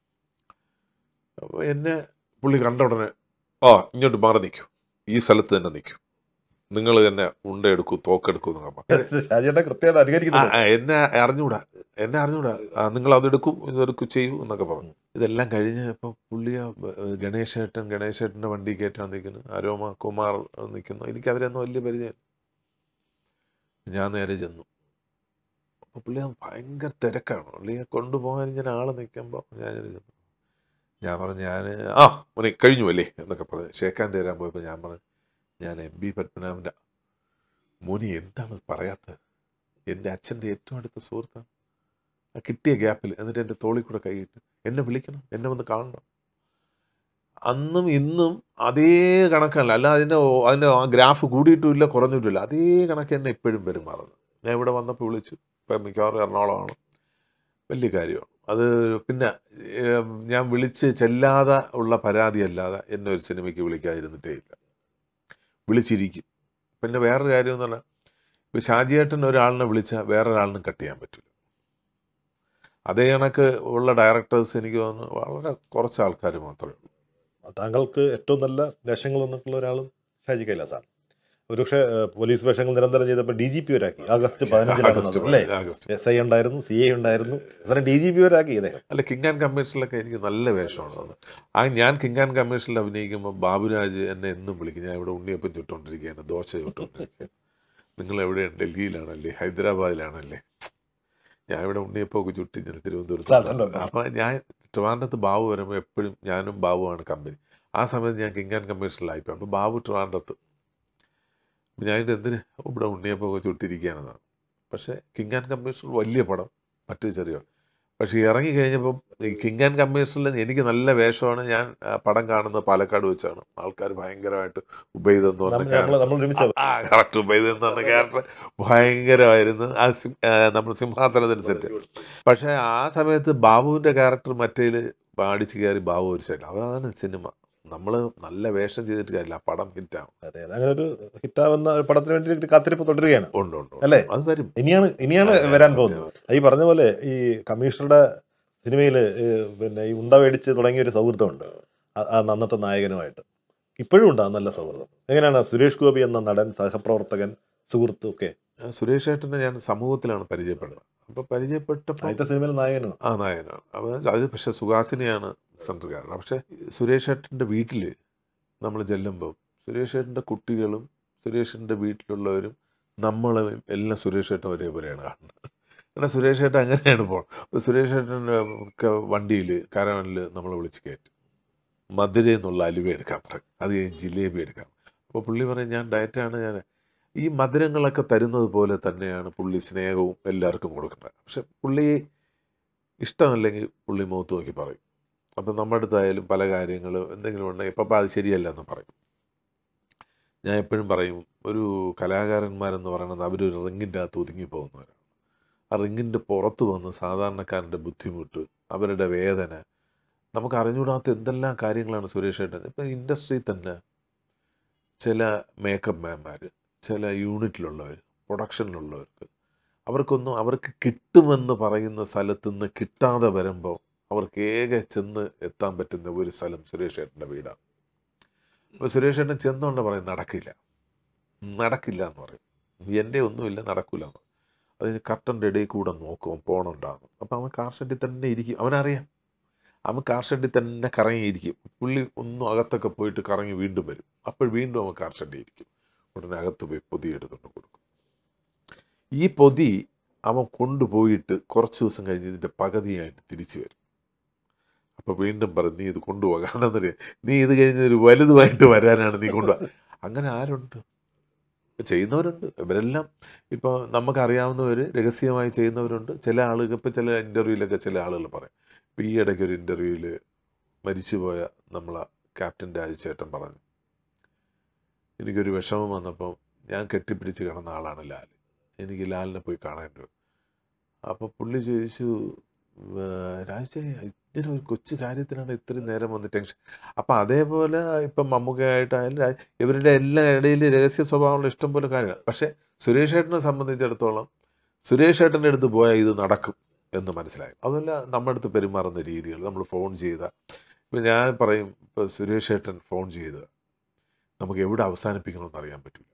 അപ്പോൾ എന്നെ പുള്ളി കണ്ട ഉടനെ ആ ഇങ്ങോട്ട് മാറി നിൽക്കൂ ഈ സ്ഥലത്ത് തന്നെ നിൽക്കൂ നിങ്ങൾ തന്നെ ഉണ്ടെടുക്കൂ തോക്കെടുക്കൂ എന്നൊക്കെ പറഞ്ഞു ഷാജിയേട്ടൻ കൃത്യമായിട്ട് ആ, അനുകരിക്കുന്നുണ്ട് ആ, എന്നെ അറിഞ്ഞൂടാ എന്നെ അറിഞ്ഞൂടാ ആ, നിങ്ങൾ അതെടുക്കും ഇതെടുക്കും ചെയ്യൂ എന്നൊക്കെ പറഞ്ഞു ഇതെല്ലാം കഴിഞ്ഞ് ഇപ്പോൾ പുള്ളി ആ, ഏ, ഗണേശേട്ടൻ ഗണേശേട്ടൻ്റെ വണ്ടി കയറ്റാൻ നിൽക്കുന്നു അരോമ കുമാർ നിൽക്കുന്നു എനിക്ക് അവരൊന്നും വലിയ പരിചയം ഞാൻ നേരെ ചെന്നു അപ്പോൾ പുള്ളി ആ ഭയങ്കര തിരക്കാണ് പുള്ളിയെ കൊണ്ടുപോകാൻ ഇങ്ങനെ ആൾ നിൽക്കുമ്പോൾ ഞാൻ ഇങ്ങനെ ചെന്നു ഞാൻ പറഞ്ഞു ഞാൻ ആ മോനെ കഴിഞ്ഞു അല്ലേ എന്നൊക്കെ പറഞ്ഞു ഷേക്കാൻ തരാൻ പോയപ്പോൾ ഞാൻ പറഞ്ഞു ഞാൻ എം ബി പത്മനാഭൻ്റെ മോനി എന്താണ് പറയാത്തത് എൻ്റെ അച്ഛൻ്റെ ഏറ്റവും അടുത്ത സുഹൃത്താണ് ആ കിട്ടിയ ഗ്യാപ്പിൽ എന്നിട്ട് എൻ്റെ തോളിൽ കൂടെ കൈയിട്ട് എന്നെ വിളിക്കണം എന്നെ വന്ന് കാണണം അന്നും ഇന്നും അതേ കണക്കല്ല അല്ല അതിൻ്റെ ഓ- അതിൻ്റെ ആ ഗ്രാഫ് കൂടിയിട്ടുമില്ല കുറഞ്ഞിട്ടുമില്ല അതേ കണക്ക് തന്നെ ഇപ്പോഴും പെരുമാറുന്നത് ഞാൻ ഇവിടെ വന്നപ്പോൾ വിളിച്ചു ഇപ്പം മിക്കവാറും എറണാകുളമാണ് വലിയ കാര്യമാണ് അത് പിന്നെ ഏം, ഞാൻ വിളിച്ച് ചെല്ലാതെ ഉള്ള പരാതിയല്ലാതെ എന്നെ ഒരു സിനിമയ്ക്ക് വിളിക്കാതിരുന്നിട്ടേ ഇല്ല വിളിച്ചിരിക്കും പിന്നെ വേറൊരു കാര്യം എന്ന് പറഞ്ഞാൽ ഇപ്പോൾ ഷാജിയേട്ടൻ ഒരാളിനെ വിളിച്ചാൽ വേറൊരാളിനും കട്ട് ചെയ്യാൻ പറ്റില്ല അതേ കണക്ക് ഉള്ള ഡയറക്ടേഴ്സ് എനിക്ക് തോന്നുന്നു വളരെ കുറച്ച് ആൾക്കാർ മാത്രമേ ഉള്ളൂ താങ്കൾക്ക് ഏറ്റവും നല്ല വേഷങ്ങൾ തന്നിട്ടുള്ള ഒരാളും ഷാജി കൈലാസാണ് ഒരുപക്ഷെ ഏഹ്, പോലീസ് വേഷങ്ങൾ നിരന്തരം ചെയ്തപ്പോൾ ഡി ജി പി വരാക്കി ആഗസ്റ്റ് പതിനഞ്ചിലാണ് ആഗസ്റ്റ് അല്ലേ ആഗസ്റ്റ് എസ് ഐ ഉണ്ടായിരുന്നു സി ഐ ഉണ്ടായിരുന്നു അവസാനം ഡി ജി പി വരാക്കി ഇദ്ദേഹം അല്ല കിങ് ആൻഡ് കമ്മീഷനിലൊക്കെ എനിക്ക് നല്ല വേഷമാണ് അത് ആ ഞാൻ കിങ് ആൻഡ് കമ്മീഷനിൽ അഭിനയിക്കുമ്പോൾ ബാബുരാജ് എന്നെ എന്നും വിളിക്കും ഞാൻ ഇവിടെ ഉണ്ണിയപ്പം ചുട്ടുകൊണ്ടിരിക്കുകയാണ് ദോശ ചുട്ടുകൊണ്ടിരിക്കുകയാണ് നിങ്ങൾ എവിടെയാണ് ഡൽഹിയിലാണല്ലേ ഹൈദരാബാദിലാണല്ലേ ഞാൻ ഇവിടെ ഉണ്ണിയപ്പമൊക്കെ ചുട്ടി ഞാൻ തിരുവനന്തപുരത്ത് സാധാരണ. അപ്പം ഞാൻ ട്രിവാൻഡ്രത്ത് ബാബു വരുമ്പോൾ എപ്പോഴും ഞാനും ബാബുവാണ് കമ്പനി ആ സമയത്ത് ഞാൻ കിങ് ആൻഡ് കമ്മീഷനിലായിപ്പോൾ അപ്പോൾ ബാബു ട്രിവാൻഡ്രത്ത് ഞാനിത് എന്തിന് ഇവിടെ ഉണ്ണിയപ്പമൊക്കെ ചുട്ടിരിക്കുകയാണെന്നാണ് പക്ഷേ കിങ് ആൻഡ് കമ്മീഷണർ വലിയ പടം മറ്റു ചെറിയ പക്ഷേ ഇറങ്ങി കഴിഞ്ഞപ്പം ഈ കിങ് ആൻഡ് കമ്മീഷണറിൽ എനിക്ക് നല്ല വേഷമാണ് ഞാൻ ആ, പടം കാണുന്നത് പാലക്കാട് വെച്ചാണ് ആൾക്കാർ ഭയങ്കരമായിട്ട് ഉബൈദ് എന്ന് പറഞ്ഞ നമ്മൾ character- നമ്മൾ ഒരുമിച്ച് ആ കറക്റ്റ് ഉബൈദ് എന്ന് പറഞ്ഞ ക്യാരക്ടർ ഭയങ്കരമായിരുന്നു ആ സിം- ആ, നമ്മൾ സിംഹാസനത്തിന് സെറ്റ് പക്ഷേ ആ സമയത്ത് ബാബുവിൻ്റെ ക്യാരക്ടർ മറ്റേല് അടിച്ച് കയറി ബാബു ഒരു സൈഡ് അതാണ് സിനിമ നമ്മൾ നല്ല വേഷം ചെയ്തിട്ട് കാര്യമില്ല ആ പടം ഹിറ്റാവും അതെ അതെ അങ്ങനെ ഒരു ഹിറ്റാവുന്ന ഒരു പടത്തിന് വേണ്ടി കാത്തിരിപ്പ് തുടരുകയാണ് ഉണ്ട് ഉണ്ട് ഉണ്ട്. അല്ലേ? അത് വരും ഇനിയാണ് ഇനിയാണ് അതെ, വരാൻ അതെ, പോകുന്നത് ഈ പറഞ്ഞ പോലെ ഈ കമ്മീഷണറുടെ സിനിമയിൽ പിന്നെ ഈ ഉണ്ട മേടിച്ച് തുടങ്ങിയ ഒരു സൗഹൃദമുണ്ട് ആ- ആ അന്നത്തെ നായകനുമായിട്ട് ഇപ്പോഴും ഉണ്ട് ആ നല്ല സൗഹൃദം എങ്ങനെയാണ് സുരേഷ് ഗോപി എന്ന നടൻ സഹപ്രവർത്തകൻ സുഹൃത്തും ഒക്കെ ആ, സുരേഷ് ഏട്ടനെ ഞാൻ സമൂഹത്തിലാണ് പരിചയപ്പെടുന്നത് അപ്പോൾ പരിചയപ്പെട്ടപ്പോൾ ആദ്യത്തെ സിനിമയിൽ നായകനാണ് ആ നായനാണ് അപ്പോൾ അത് പക്ഷേ സുഹാസിനിയാണ് സെൻറ്ററുകാരൻ പക്ഷേ സുരേഷ് ഏട്ടൻ്റെ വീട്ടിൽ നമ്മൾ ചെല്ലുമ്പോൾ സുരേഷ് ഏട്ടൻ്റെ കുട്ടികളും സുരേഷിൻ്റെ വീട്ടിലുള്ളവരും നമ്മളും എല്ലാം സുരേഷ് ഏട്ടൻ ഒരേപോലെയാണ് കാണുന്നത് കാരണം സുരേഷ് ഏട്ടൻ അങ്ങനെയാണ് പോകുന്നത് അപ്പോൾ സുരേഷ് ഏട്ടൻ്റെ ഒക്കെ വണ്ടിയിൽ കാരവനിൽ നമ്മൾ വിളിച്ച് കയറ്റും മധുരയിൽ നിന്നുള്ള അലുവ എടുക്കാൻ പറയും അത് കഴിഞ്ഞ് ജിലേബി എടുക്കാം അപ്പോൾ പുള്ളി പറയും ഞാൻ ഡയറ്റാണ് ഞാൻ ഈ മധുരങ്ങളൊക്കെ തരുന്നത് പോലെ തന്നെയാണ് പുള്ളി സ്നേഹവും എല്ലാവർക്കും കൊടുക്കുന്നത് പക്ഷെ പുള്ളി ഇഷ്ടമല്ലെങ്കിൽ പുള്ളി മുഖത്ത് നോക്കി പറയും അപ്പം നമ്മുടെ അടുത്തായാലും പല കാര്യങ്ങളും എന്തെങ്കിലും ഉണ്ടെങ്കിൽ ഇപ്പം അത് ശരിയല്ല എന്ന് പറയും ഞാൻ എപ്പോഴും പറയും ഒരു കലാകാരന്മാരെന്ന് പറയുന്നത് അവരൊരു റിങ്ങിൻ്റെ അകത്ത് ഒതുങ്ങി പോകുന്നവരാണ് ആ റിങ്ങിൻ്റെ പുറത്ത് വന്ന് സാധാരണക്കാരൻ്റെ ബുദ്ധിമുട്ട് അവരുടെ വേദന നമുക്ക് അറിഞ്ഞുകൂടാത്ത എന്തെല്ലാം കാര്യങ്ങളാണ് സുരേഷ് ഏട്ടൻ ഇപ്പം ഇൻഡസ്ട്രിയിൽ തന്നെ ചില മേക്കപ്പ് മാൻമാർ ചില യൂണിറ്റിലുള്ളവർ പ്രൊഡക്ഷനിലുള്ളവർക്ക് അവർക്കൊന്നും അവർക്ക് കിട്ടുമെന്ന് പറയുന്ന സ്ഥലത്ത് നിന്ന് കിട്ടാതെ വരുമ്പോൾ അവർക്ക് ഏക ചെന്ന് എത്താൻ പറ്റുന്ന ഒരു സ്ഥലം സുരേഷ് ഏട്ടൻ്റെ വീടാണ് അപ്പോൾ സുരേഷ് ഏട്ടൻ ചെന്നുകൊണ്ട് പറയും നടക്കില്ല നടക്കില്ല എന്ന് പറയും എൻ്റെ ഒന്നുമില്ല നടക്കില്ല എന്ന് പറയും അതിന് കർട്ടൻ്റെ ഇടയിൽ കൂടെ നോക്കും പോണുണ്ടാകും അപ്പോൾ അവൻ കാർ ഷെഡിൽ തന്നെ ഇരിക്കും അവനറിയാം അവൻ കാർ ഷെഡിൽ തന്നെ കറങ്ങിയിരിക്കും പുള്ളി ഒന്നും അകത്തൊക്കെ പോയിട്ട് കറങ്ങി വീണ്ടും വരും അപ്പോൾ വീണ്ടും അവൻ കാർ ഷെഡിൽ ഇരിക്കും ഉടനെ അകത്ത് പോയി പൊതി എടുത്തുകൊണ്ട് കൊടുക്കും ഈ പൊതി അവൻ കൊണ്ടുപോയിട്ട് കുറച്ച് ദിവസം കഴിഞ്ഞ് ഇതിൻ്റെ പകുതിയായിട്ട് തിരിച്ചു വരും അപ്പോൾ വീണ്ടും പറയും നീ ഇത് കൊണ്ടുപോകാനെന്നറിയാം നീ ഇത് കഴിഞ്ഞ് ഒരു വലുതുമായിട്ട് വരാനാണ് നീ കൊണ്ടുപോകാൻ അങ്ങനെ ആരുണ്ട് ചെയ്യുന്നവരുണ്ട് ഇവരെല്ലാം ഇപ്പോൾ നമുക്കറിയാവുന്നവർ രഹസ്യമായി ചെയ്യുന്നവരുണ്ട് ചില ആളുകൾ ഇപ്പോൾ ചില ഇൻ്റർവ്യൂവിലൊക്കെ ചില ആളുകൾ പറയും ഇപ്പോൾ ഈ ഇടയ്ക്ക് ഒരു ഇൻ്റർവ്യൂവിൽ മരിച്ചുപോയ നമ്മളെ ക്യാപ്റ്റൻ രാജുചേട്ടൻ പറഞ്ഞു എനിക്കൊരു വിഷമം വന്നപ്പോൾ ഞാൻ കെട്ടിപ്പിടിച്ച് കിടന്ന ആളാണ് ലാൽ എനിക്ക് ലാലിനെ പോയി കാണേണ്ടി വന്നു അപ്പോൾ പുള്ളി ചോദിച്ചു രാജേ ഇങ്ങനെ ഒരു കൊച്ചു കാര്യത്തിനാണ് ഇത്രയും നേരം വന്ന് ടെൻഷൻ അപ്പം അതേപോലെ ഇപ്പം മമ്മൂക്കയായിട്ടായാലും രാ- ഇവരുടെ എല്ലാ ഇടയിൽ രഹസ്യ സ്വഭാവമുള്ള ഇഷ്ടം പോലെ കാര്യങ്ങൾ പക്ഷേ സുരേഷ് ഏട്ടനെ സംബന്ധിച്ചിടത്തോളം സുരേഷ് ഏട്ടൻ്റെ അടുത്ത് പോയാൽ ഇത് നടക്കും എന്ന് മനസ്സിലായി അതുമല്ല നമ്മുടെ അടുത്ത് പെരുമാറുന്ന രീതികൾ നമ്മൾ ഫോൺ ചെയ്ത ഇപ്പം ഞാൻ പറയും ഇപ്പോൾ സുരേഷ് ഏട്ടൻ ഫോൺ ചെയ്ത് നമുക്ക് എവിടെ അവസാനിപ്പിക്കണമെന്ന് അറിയാൻ പറ്റില്ല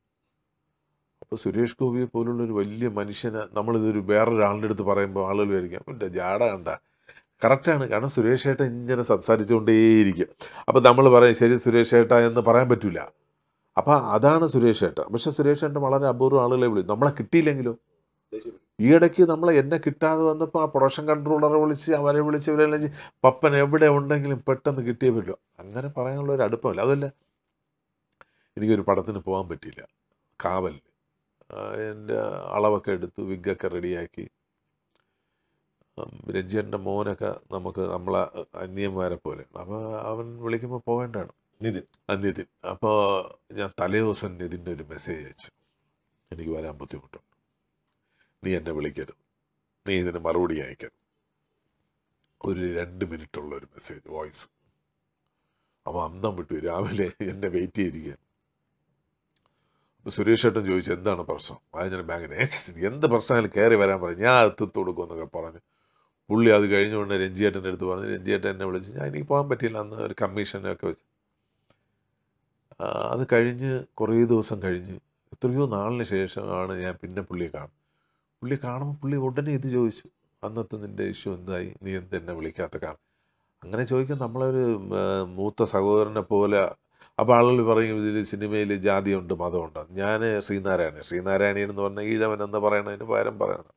അപ്പോൾ സുരേഷ് ഗോപിയെ പോലുള്ള ഒരു വലിയ മനുഷ്യനെ നമ്മളിതൊരു വേറൊരാളുടെ അടുത്ത് പറയുമ്പോൾ ആളുകൾ വിചാരിക്കാം എൻ്റെ ജാട കണ്ട കറക്റ്റാണ് കാരണം സുരേഷ് ഏട്ടൻ ഇങ്ങനെ സംസാരിച്ചുകൊണ്ടേയിരിക്കും അപ്പോൾ നമ്മൾ പറയും ശരി സുരേഷ് ഏട്ട എന്ന് പറയാൻ പറ്റില്ല അപ്പോൾ അതാണ് സുരേഷ് ഏട്ടൻ പക്ഷേ സുരേഷ് ഏട്ടൻ വളരെ അപൂർവം ആളുകളെ വിളിക്കും നമ്മളെ കിട്ടിയില്ലെങ്കിലോ ഈ ഇടയ്ക്ക് നമ്മളെ എന്നെ കിട്ടാതെ വന്നപ്പോൾ ആ പ്രൊഡക്ഷൻ കൺട്രോളറെ വിളിച്ച് അവരെ വിളിച്ച് ഇവരെല്ലാം ചെയ്ത് പപ്പൻ എവിടെ ഉണ്ടെങ്കിലും പെട്ടെന്ന് കിട്ടിയേ പറ്റുമോ അങ്ങനെ പറയാനുള്ള ഒരു അടുപ്പമില്ല അതല്ല എനിക്കൊരു പടത്തിന് പോകാൻ പറ്റിയില്ല കാവൽ എൻ്റെ അളവൊക്കെ എടുത്തു വിഗൊക്കെ റെഡിയാക്കി ഉം, രഞ്ജിയൻ്റെ മോനൊക്കെ നമുക്ക് നമ്മളെ അന്യന്മാരെ പോലെ അപ്പോൾ അവൻ വിളിക്കുമ്പോൾ പോകേണ്ടതാണ് നിതിൻ ആ നിതിൻ അപ്പോൾ ഞാൻ തലേ ദിവസം നിതിൻ്റെ ഒരു മെസ്സേജ് അയച്ചു എനിക്ക് വരാൻ ബുദ്ധിമുട്ടുണ്ട് നീ എന്നെ വിളിക്കരുത് നീ ഇതിന് മറുപടി അയക്കരുത് ഒരു രണ്ട് മിനിറ്റുള്ള ഒരു മെസ്സേജ് വോയിസ് അപ്പോൾ അന്തം വിട്ടു രാവിലെ എന്നെ വെയിറ്റ് ചെയ്തിരിക്കുക അപ്പോൾ സുരേഷ് ഏട്ടൻ ചോദിച്ചു എന്താണ് പ്രശ്നം അത് ഞാൻ ബാങ്കിന് എന്ത് പ്രശ്നമായാലും കയറി വരാൻ പറഞ്ഞു ഞാൻ എത്തിത്ത് കൊടുക്കുമെന്നൊക്കെ പറഞ്ഞു പുള്ളി അത് കഴിഞ്ഞുകൊണ്ട് രഞ്ജിയേട്ടൻ്റെ അടുത്ത് പറഞ്ഞു രഞ്ജിയേട്ടൻ എന്നെ വിളിച്ച് ഞാൻ എനിക്ക് പോകാൻ പറ്റിയില്ല അന്ന് ഒരു കമ്മീഷനൊക്കെ വെച്ച് ആ, അത് കഴിഞ്ഞ് കുറേ ദിവസം കഴിഞ്ഞ് എത്രയോ നാളിന് ശേഷമാണ് ഞാൻ പിന്നെ പുള്ളിയെ കാണും പുള്ളിയെ കാണുമ്പോൾ പുള്ളി ഉടനെ ഇത് ചോദിച്ചു അന്നത്തെ നിൻ്റെ ഇഷ്യൂ എന്തായി നീ എന്ത് എന്നെ വിളിക്കാത്ത കാണും അങ്ങനെ ചോദിക്കാൻ നമ്മളൊരു ആ, മൂത്ത സഹോദരനെ പോലെ അപ്പോൾ ആളുകൾ പറയും ഇതിൽ സിനിമയിൽ ജാതിയുണ്ട് മതമുണ്ട് ഞാൻ ശ്രീനാരായണൻ ശ്രീനാരായണൻ എന്ന് പറഞ്ഞ ഈഴവൻ എന്ന് പറയണതിന് പകരം പറയണം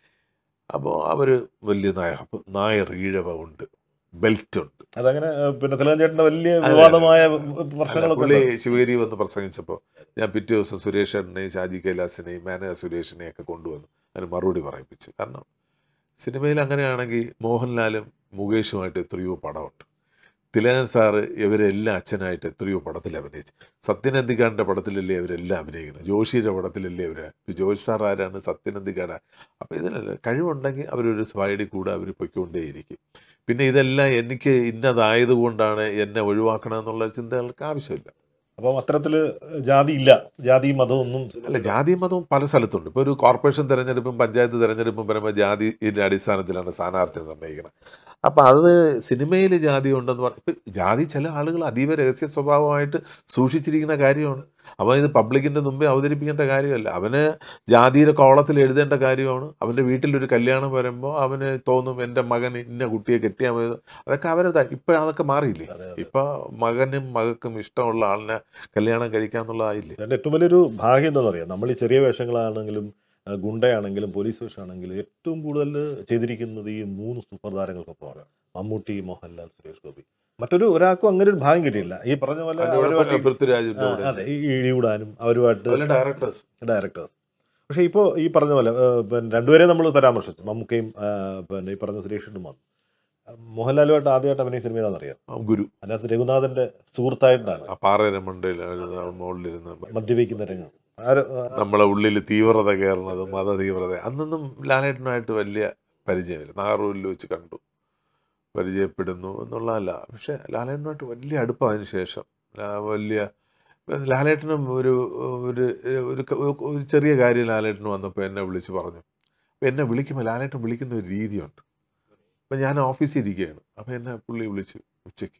അപ്പോൾ അവർ വലിയ നായ അപ്പോൾ നായർ ഈഴവ ഉണ്ട് ബെൽറ്റ് ഉണ്ട് അതങ്ങനെ ഏഹ്, പിന്നെ തിലകൻ ചേട്ടന്റെ വലിയ അതെ, വിവാദമായ അല്ല, പ്രശ്നങ്ങളൊക്കെ പുള്ളി ഉണ്ട്. ശിവഗിരി വന്ന് പ്രസംഗിച്ചപ്പോൾ ഞാൻ പിറ്റേ ദിവസം സുരേഷേട്ടനെയും ഷാജി കൈലാസിനെയും മാനക സുരേഷിനെയും ഒക്കെ കൊണ്ടുവന്നു അതിന് മറുപടി പറയിപ്പിച്ചു കാരണം സിനിമയിൽ അങ്ങനെയാണെങ്കിൽ മോഹൻലാലും മുകേഷുമായിട്ട് എത്രയോ പടമുണ്ട് തിലകൻ സാറ് ഇവരെല്ലാം അച്ഛനായിട്ട് എത്രയോ പടത്തിൽ അഭിനയിച്ചു സത്യനന്ദിക്കാടിൻ്റെ പടത്തിലല്ലേ ഇവരെല്ലാം അഭിനയിക്കുന്നത് ജോഷിയുടെ പടത്തിലല്ലേ അവർ ജോഷി സാർ ആരാണ് സത്യനന്ദിക്കാട് അപ്പോൾ ഇതിനല്ല കഴിവുണ്ടെങ്കിൽ അവരൊരു സൈഡിൽ കൂടെ അവർ പൊയ്ക്കൊണ്ടേയിരിക്കും പിന്നെ ഇതെല്ലാം എനിക്ക് ഇന്നതായതുകൊണ്ടാണ് എന്നെ ഒഴിവാക്കണം എന്നുള്ള ചിന്തകൾക്ക് ആവശ്യമില്ല അപ്പം അത്തരത്തില് ജാതി ഇല്ല ജാതിയും മതവും ഒന്നും അല്ല ജാതിയും മതവും പല സ്ഥലത്തുണ്ട് ഇപ്പോൾ ഒരു കോർപ്പറേഷൻ തെരഞ്ഞെടുപ്പും പഞ്ചായത്ത് തെരഞ്ഞെടുപ്പും വരുമ്പോൾ ജാതിയുടെ അടിസ്ഥാനത്തിലാണ് സ്ഥാനാർത്ഥി നിർണ്ണയിക്കുന്നത് അപ്പം അത് സിനിമയിൽ ജാതി ഉണ്ടെന്ന് പറഞ്ഞ ഇപ്പം ജാതി ചില ആളുകൾ അതീവ രഹസ്യ സ്വഭാവമായിട്ട് സൂക്ഷിച്ചിരിക്കുന്ന കാര്യമാണ് അവൻ ഇത് പബ്ലിക്കിൻ്റെ മുമ്പേ അവതരിപ്പിക്കേണ്ട കാര്യമല്ല അവന് ജാതിയുടെ കോളത്തിൽ എഴുതേണ്ട കാര്യമാണ് അവൻ്റെ വീട്ടിലൊരു കല്യാണം വരുമ്പോൾ അവന് തോന്നും എൻ്റെ മകൻ ഇന്ന കുട്ടിയെ കെട്ടിയാൽ മതി അതൊക്കെ അവരുടെ ഇപ്പോഴതൊക്കെ മാറിയില്ലേ അതെ, അതെ. ഇപ്പം മകനും മകൾക്കും ഇഷ്ടമുള്ള ആളിനെ കല്യാണം കഴിക്കാന്നുള്ളതായില്ലേ അതിന്റെ ഏറ്റവും വലിയൊരു ഭാഗ്യം എന്താണെന്ന് അറിയാം നമ്മൾ ഈ ചെറിയ വേഷങ്ങളാണെങ്കിലും ആ, ഗുണ്ടയാണെങ്കിലും പോലീസ് വേഷമാണെങ്കിലും ഏറ്റവും കൂടുതൽ ചെയ്തിരിക്കുന്നത് ഈ മൂന്ന് സൂപ്പർ താരങ്ങൾക്കൊപ്പമാണ് മമ്മൂട്ടി മോഹൻലാൽ സുരേഷ് ഗോപി മറ്റൊരു ഒരാൾക്കും അങ്ങനെ ഒരു ഭാഗ്യം കിട്ടിയില്ല ഈ പറഞ്ഞ പോലെ അവരുമായിട്ട് പൃഥ്വിരാജിന്റെ ആ, കൂടെ അതെ ഈ ഇടികൂടാനും അവരുമായിട്ട് അതുപോലെ ഡയറക്ടേഴ്സ് ഡയറക്ടേഴ്സ് പക്ഷേ ഇപ്പോൾ ഈ പറഞ്ഞ പോലെ ആ, പിന്നെ രണ്ടുപേരെ നമ്മൾ പരാമർശിച്ചു മമ്മൂക്കയും ആ, പിന്നെ ഈ പറഞ്ഞ സുരേഷിനും വന്നു ആ, മോഹൻലാലുമായിട്ട് ആദ്യമായിട്ട് അഭിനയ സിനിമ ഏതാണെന്നറിയാം ഗുരു അതിനകത്ത് രഘുനാഥന്റെ സുഹൃത്തായിട്ടാണ് ആ പാറയുടെ മണ്ടയിൽ മുകളിലിരുന്ന് മദ്യപിക്കുന്ന രംഗം ആര് ആ, നമ്മളെ ഉള്ളിൽ തീവ്രത കയറുന്നത് മത തീവ്രത അന്നൊന്നും ലാലേട്ടനുമായിട്ട് വലിയ പരിചയമില്ല നാറൂരിൽ വെച്ച് കണ്ടു പരിചയപ്പെടുന്നു എന്നുള്ളതല്ല പക്ഷേ ലാലേട്ടനുമായിട്ട് വലിയ അടുപ്പം അതിന് ശേഷം ലാ- വലിയ ലാലേട്ടനും ഒരു ഒരു ഒരു ക- ഒരു ചെറിയ കാര്യം ലാലേട്ടന് വന്നപ്പോൾ എന്നെ വിളിച്ച് പറഞ്ഞു അപ്പോൾ എന്നെ വിളിക്കുമ്പോൾ ലാലേട്ടൻ വിളിക്കുന്ന ഒരു രീതിയുണ്ട് അപ്പം ഞാൻ ഓഫീസിൽ ഇരിക്കുകയാണ് അപ്പോൾ എന്നെ പുള്ളി വിളിച്ചു ഉച്ചയ്ക്ക്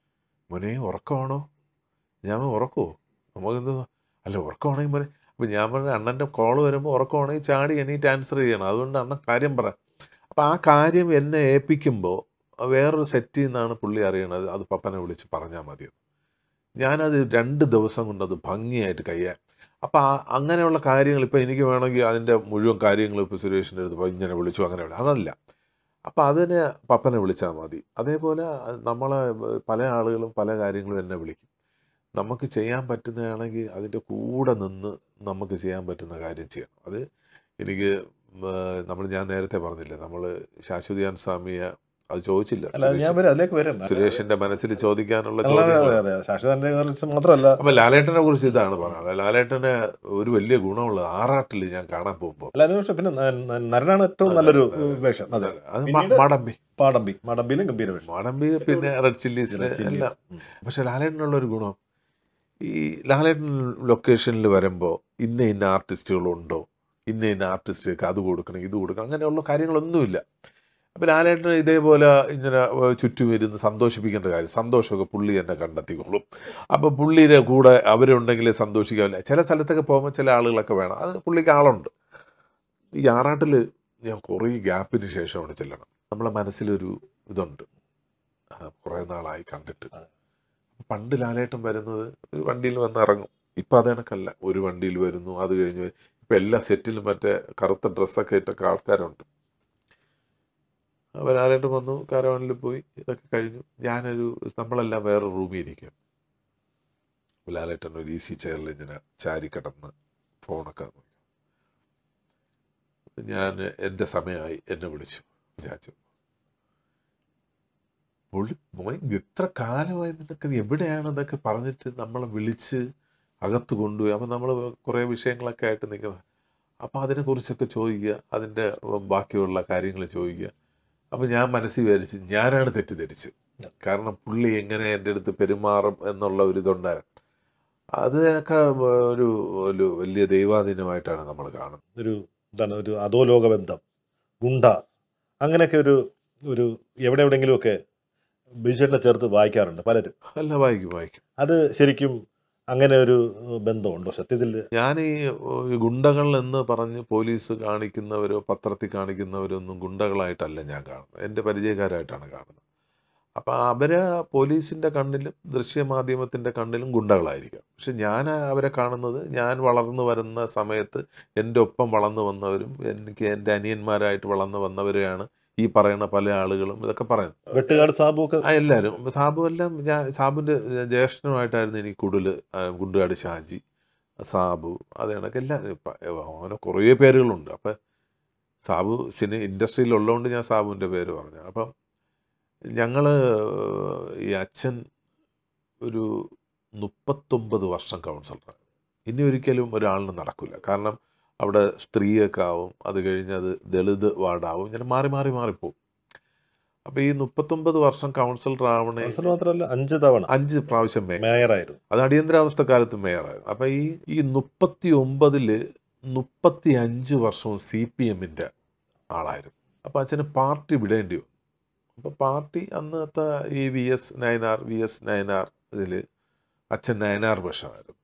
മോനെ ഉറക്കമാണോ ഞാൻ പറഞ്ഞു, ഉറക്കമോ നമുക്കെന്ത് അല്ല ഉറക്കമാണെങ്കിൽ മോനെ അപ്പോൾ ഞാൻ പറഞ്ഞു അണ്ണൻ്റെ കോൾ വരുമ്പോൾ ഉറക്കമാണെങ്കിൽ ചാടി എണീറ്റ് ആൻസർ ചെയ്യണം അതുകൊണ്ട് അണ്ണൻ കാര്യം പറ അപ്പോൾ ആ കാര്യം എന്നെ ഏൽപ്പിക്കുമ്പോൾ വേറൊരു സെറ്റിൽ നിന്നാണ് പുള്ളി അറിയണത് അത് പപ്പനെ വിളിച്ച് പറഞ്ഞാൽ മതി ഞാനത് രണ്ട് ദിവസം കൊണ്ട് അത് ഭംഗിയായിട്ട് കയ്യാ അപ്പോൾ ആ അങ്ങനെയുള്ള കാര്യങ്ങൾ ഇപ്പോൾ എനിക്ക് വേണമെങ്കിൽ അതിൻ്റെ മുഴുവൻ കാര്യങ്ങൾ ഇപ്പോൾ സുരേഷിൻ്റെ അടുത്ത് പോയി ഇങ്ങനെ വിളിച്ചു അങ്ങനെ വിളി അതല്ല അപ്പോൾ അതിന് പപ്പനെ വിളിച്ചാൽ മതി അതേപോലെ നമ്മളെ പല ആളുകളും പല കാര്യങ്ങളും എന്നെ വിളിക്കും നമുക്ക് ചെയ്യാൻ പറ്റുന്നതാണെങ്കിൽ അതിൻ്റെ കൂടെ നിന്ന് നമുക്ക് ചെയ്യാൻ പറ്റുന്ന കാര്യം ചെയ്യണം അത് എനിക്ക് നമ്മൾ ഞാൻ നേരത്തെ പറഞ്ഞില്ലേ നമ്മൾ ശാശ്വതിയാൻ സ്വാമിയെ അത് ചോദിച്ചില്ല അല്ല ഞാൻ വരാം അതിലേക്ക് വരാം സുരേഷിന്റെ മനസ്സിൽ ചോദിക്കാനുള്ള അതെ അതെ ചോദ്യം അതെ ശാശ്വതന്റെ കുറിച്ച് മാത്രമല്ല അപ്പൊ ലാലേട്ടനെ കുറിച്ച് ഇതാണ് പറയുന്നത് ലാലേട്ടന് ഒരു വലിയ ഗുണമുള്ളത് ആറാട്ടിൽ ഞാൻ കാണാൻ പോകുമ്പോൾ അല്ല അതിന് പക്ഷെ പിന്നെ ന- ന- നരനാണ് ഏറ്റവും നല്ലൊരു വേഷം അതെ അത് മ- പിന്നീട് മടമ്പി പാടമ്പി മടമ്പിയിലും ഗംഭീര വേഷം മടമ്പി പിന്നെ റെഡ് ചില്ലീസിൽ Red Chillies. എല്ലാം ഉം. പക്ഷെ ലാലേട്ടനുള്ള ഒരു ഗുണം ഈ ലാലേട്ടൻ ലൊക്കേഷനിൽ വരുമ്പോൾ ഇന്ന ഇന്ന ആർട്ടിസ്റ്റുകളുണ്ടോ ഇന്ന ഇന്ന ആർട്ടിസ്റ്റുകൾക്ക് അത് കൊടുക്കണം ഇത് കൊടുക്കണം അങ്ങനെയുള്ള കാര്യങ്ങളൊന്നുമില്ല അപ്പോൾ ലാലേട്ടൻ ഇതേപോലെ ഇങ്ങനെ ഏഹ്, ചുറ്റും ഇരുന്ന് സന്തോഷിപ്പിക്കേണ്ട കാര്യം സന്തോഷമൊക്കെ പുള്ളി എന്നെ കണ്ടെത്തിക്കൊള്ളും അപ്പോൾ പുള്ളിയുടെ കൂടെ അവരുണ്ടെങ്കിലേ സന്തോഷിക്കാവില്ല ചില സ്ഥലത്തൊക്കെ പോകുമ്പോൾ ചില ആളുകളൊക്കെ വേണം അത് പുള്ളിക്ക് ആളുണ്ട് ഈ ആറാട്ടിൽ ഞാൻ കുറേ ഗ്യാപ്പിന് ശേഷമാണ് ചെല്ലണം നമ്മളെ മനസ്സിലൊരു ഇതുണ്ട് ആ, കുറേ നാളായി കണ്ടിട്ട് പണ്ട് ലാലേട്ടൻ വരുന്നത് ഒരു വണ്ടിയിൽ വന്ന് ഇറങ്ങും ഇപ്പം അത് കണക്കല്ല ഒരു വണ്ടിയിൽ വരുന്നു അത് കഴിഞ്ഞ് ഇപ്പം എല്ലാ സെറ്റിലും മറ്റേ കറുത്ത ഡ്രസ്സൊക്കെ ഇട്ടൊക്കെ ആൾക്കാരുണ്ട് അപ്പോൾ ലാലേട്ടൻ വന്നു കാരവാനിൽ പോയി ഇതൊക്കെ കഴിഞ്ഞു ഞാനൊരു നമ്മളെല്ലാം വേറെ റൂമിൽ ഇരിക്കും ലാലേട്ടൻ ഒരു ഈസി ചെയറിൽ ഇങ്ങനെ ചാരി കിടന്ന് ഫോണൊക്കെ നോക്കി ഞാൻ എൻ്റെ സമയമായി എന്നെ വിളിച്ചു ഞാൻ ചെന്നു പുള്ളി മോൻ ഇത്ര കാലമായി നിനക്ക് ഇത് എവിടെയാണെന്നൊക്കെ പറഞ്ഞിട്ട് നമ്മളെ വിളിച്ച് അകത്ത് കൊണ്ടുപോയി അപ്പം നമ്മൾ കുറേ വിഷയങ്ങളൊക്കെ ആയിട്ട് നിൽക്കുന്നത് അപ്പോൾ അതിനെക്കുറിച്ചൊക്കെ ചോദിക്കുക അതിൻ്റെ ബാക്കിയുള്ള കാര്യങ്ങൾ ചോദിക്കുക അപ്പോൾ ഞാൻ മനസ്സിൽ വിചാരിച്ച് ഞാനാണ് തെറ്റിദ്ധരിച്ച് കാരണം പുള്ളി എങ്ങനെ എൻ്റെ അടുത്ത് പെരുമാറും എന്നുള്ള ഒരു ഇതുണ്ടായിരുന്നു അതിനൊക്കെ ഒരു ഒരു വലിയ ദൈവാധീനമായിട്ടാണ് നമ്മൾ കാണുന്നത് ഒരു എന്താണ് ഒരു അധോലോക ബന്ധം ഗുണ്ട അങ്ങനെയൊക്കെ ഒരു ഒരു എവിടെ എവിടെയെങ്കിലുമൊക്കെ ബിജുചേട്ടനെ ചേർത്ത് വായിക്കാറുണ്ട് പലരും അല്ല വായിക്കും വായിക്കും അത് ശരിക്കും അങ്ങനെ ഒരു ബന്ധമുണ്ടോ സത്യത്തിൽ ഞാൻ ഈ ഈ ഗുണ്ടകൾ എന്ന് പറഞ്ഞ് പോലീസ് കാണിക്കുന്നവരോ പത്രത്തിൽ കാണിക്കുന്നവരോ ഒന്നും ഗുണ്ടകളായിട്ടല്ല ഞാൻ കാണുന്നത് എൻ്റെ പരിചയക്കാരായിട്ടാണ് കാണുന്നത് അപ്പം അവരെ പോലീസിൻ്റെ കണ്ണിലും ദൃശ്യമാധ്യമത്തിൻ്റെ കണ്ണിലും ഗുണ്ടകളായിരിക്കാം പക്ഷെ ഞാൻ അവരെ കാണുന്നത് ഞാൻ വളർന്നു വരുന്ന സമയത്ത് എൻ്റെ ഒപ്പം വളർന്നു വന്നവരും എനിക്ക് എൻ്റെ അനിയന്മാരായിട്ട് വളർന്നു വന്നവരെയാണ് ഈ പറയുന്ന പല ആളുകളും ഇതൊക്കെ പറയുന്നത് വെട്ടുകാട് സാബു ഒക്കെ ആ എല്ലാവരും സാബു എല്ലാം ഞാൻ സാബുവിൻ്റെ ജ്യേഷ്ഠനുമായിട്ടായിരുന്നു എനിക്ക് കൂടുതൽ ഗുണ്ടുകാട് ഷാജി സാബു അത് കണക്ക് എല്ലാവരും ഇപ്പം അങ്ങനെ കുറേ പേരുകളുണ്ട് അപ്പം സാബു സിനി ഇൻഡസ്ട്രിയിൽ ഉള്ളതുകൊണ്ട് ഞാൻ സാബുവിൻ്റെ പേര് പറഞ്ഞു അപ്പം ഞങ്ങൾ ഈ അച്ഛൻ ഒരു മുപ്പത്തൊമ്പത് വർഷം കൗൺസിലറാണ് ഇനി ഒരിക്കലും ഒരാളിന് നടക്കില്ല കാരണം അവിടെ സ്ത്രീയൊക്കെ ആവും അത് കഴിഞ്ഞ് അത് ദളിത് വാർഡാവും ഇങ്ങനെ മാറി മാറി മാറിപ്പോവും അപ്പോൾ ഈ മുപ്പത്തൊമ്പത് വർഷം കൗൺസിലർ ആവണേ കൗൺസിലർ മാത്രമല്ല അഞ്ച് തവണ അഞ്ച് പ്രാവശ്യം മേ മേയറായിരുന്നു അത് അടിയന്തരാവസ്ഥ കാലത്ത് മേയറായിരുന്നു അപ്പം ഈ ഈ മുപ്പത്തി ഒമ്പതില് മുപ്പത്തി അഞ്ച് വർഷവും സി പി എമ്മിൻ്റെ ആളായിരുന്നു അപ്പം അച്ഛന് പാർട്ടി വിടേണ്ടി വന്നു അപ്പോൾ പാർട്ടി അന്നത്തെ ഈ V S Nayanar V S Nayanar ഇതിൽ അച്ഛൻ നയനാർ ബഷമായിരുന്നു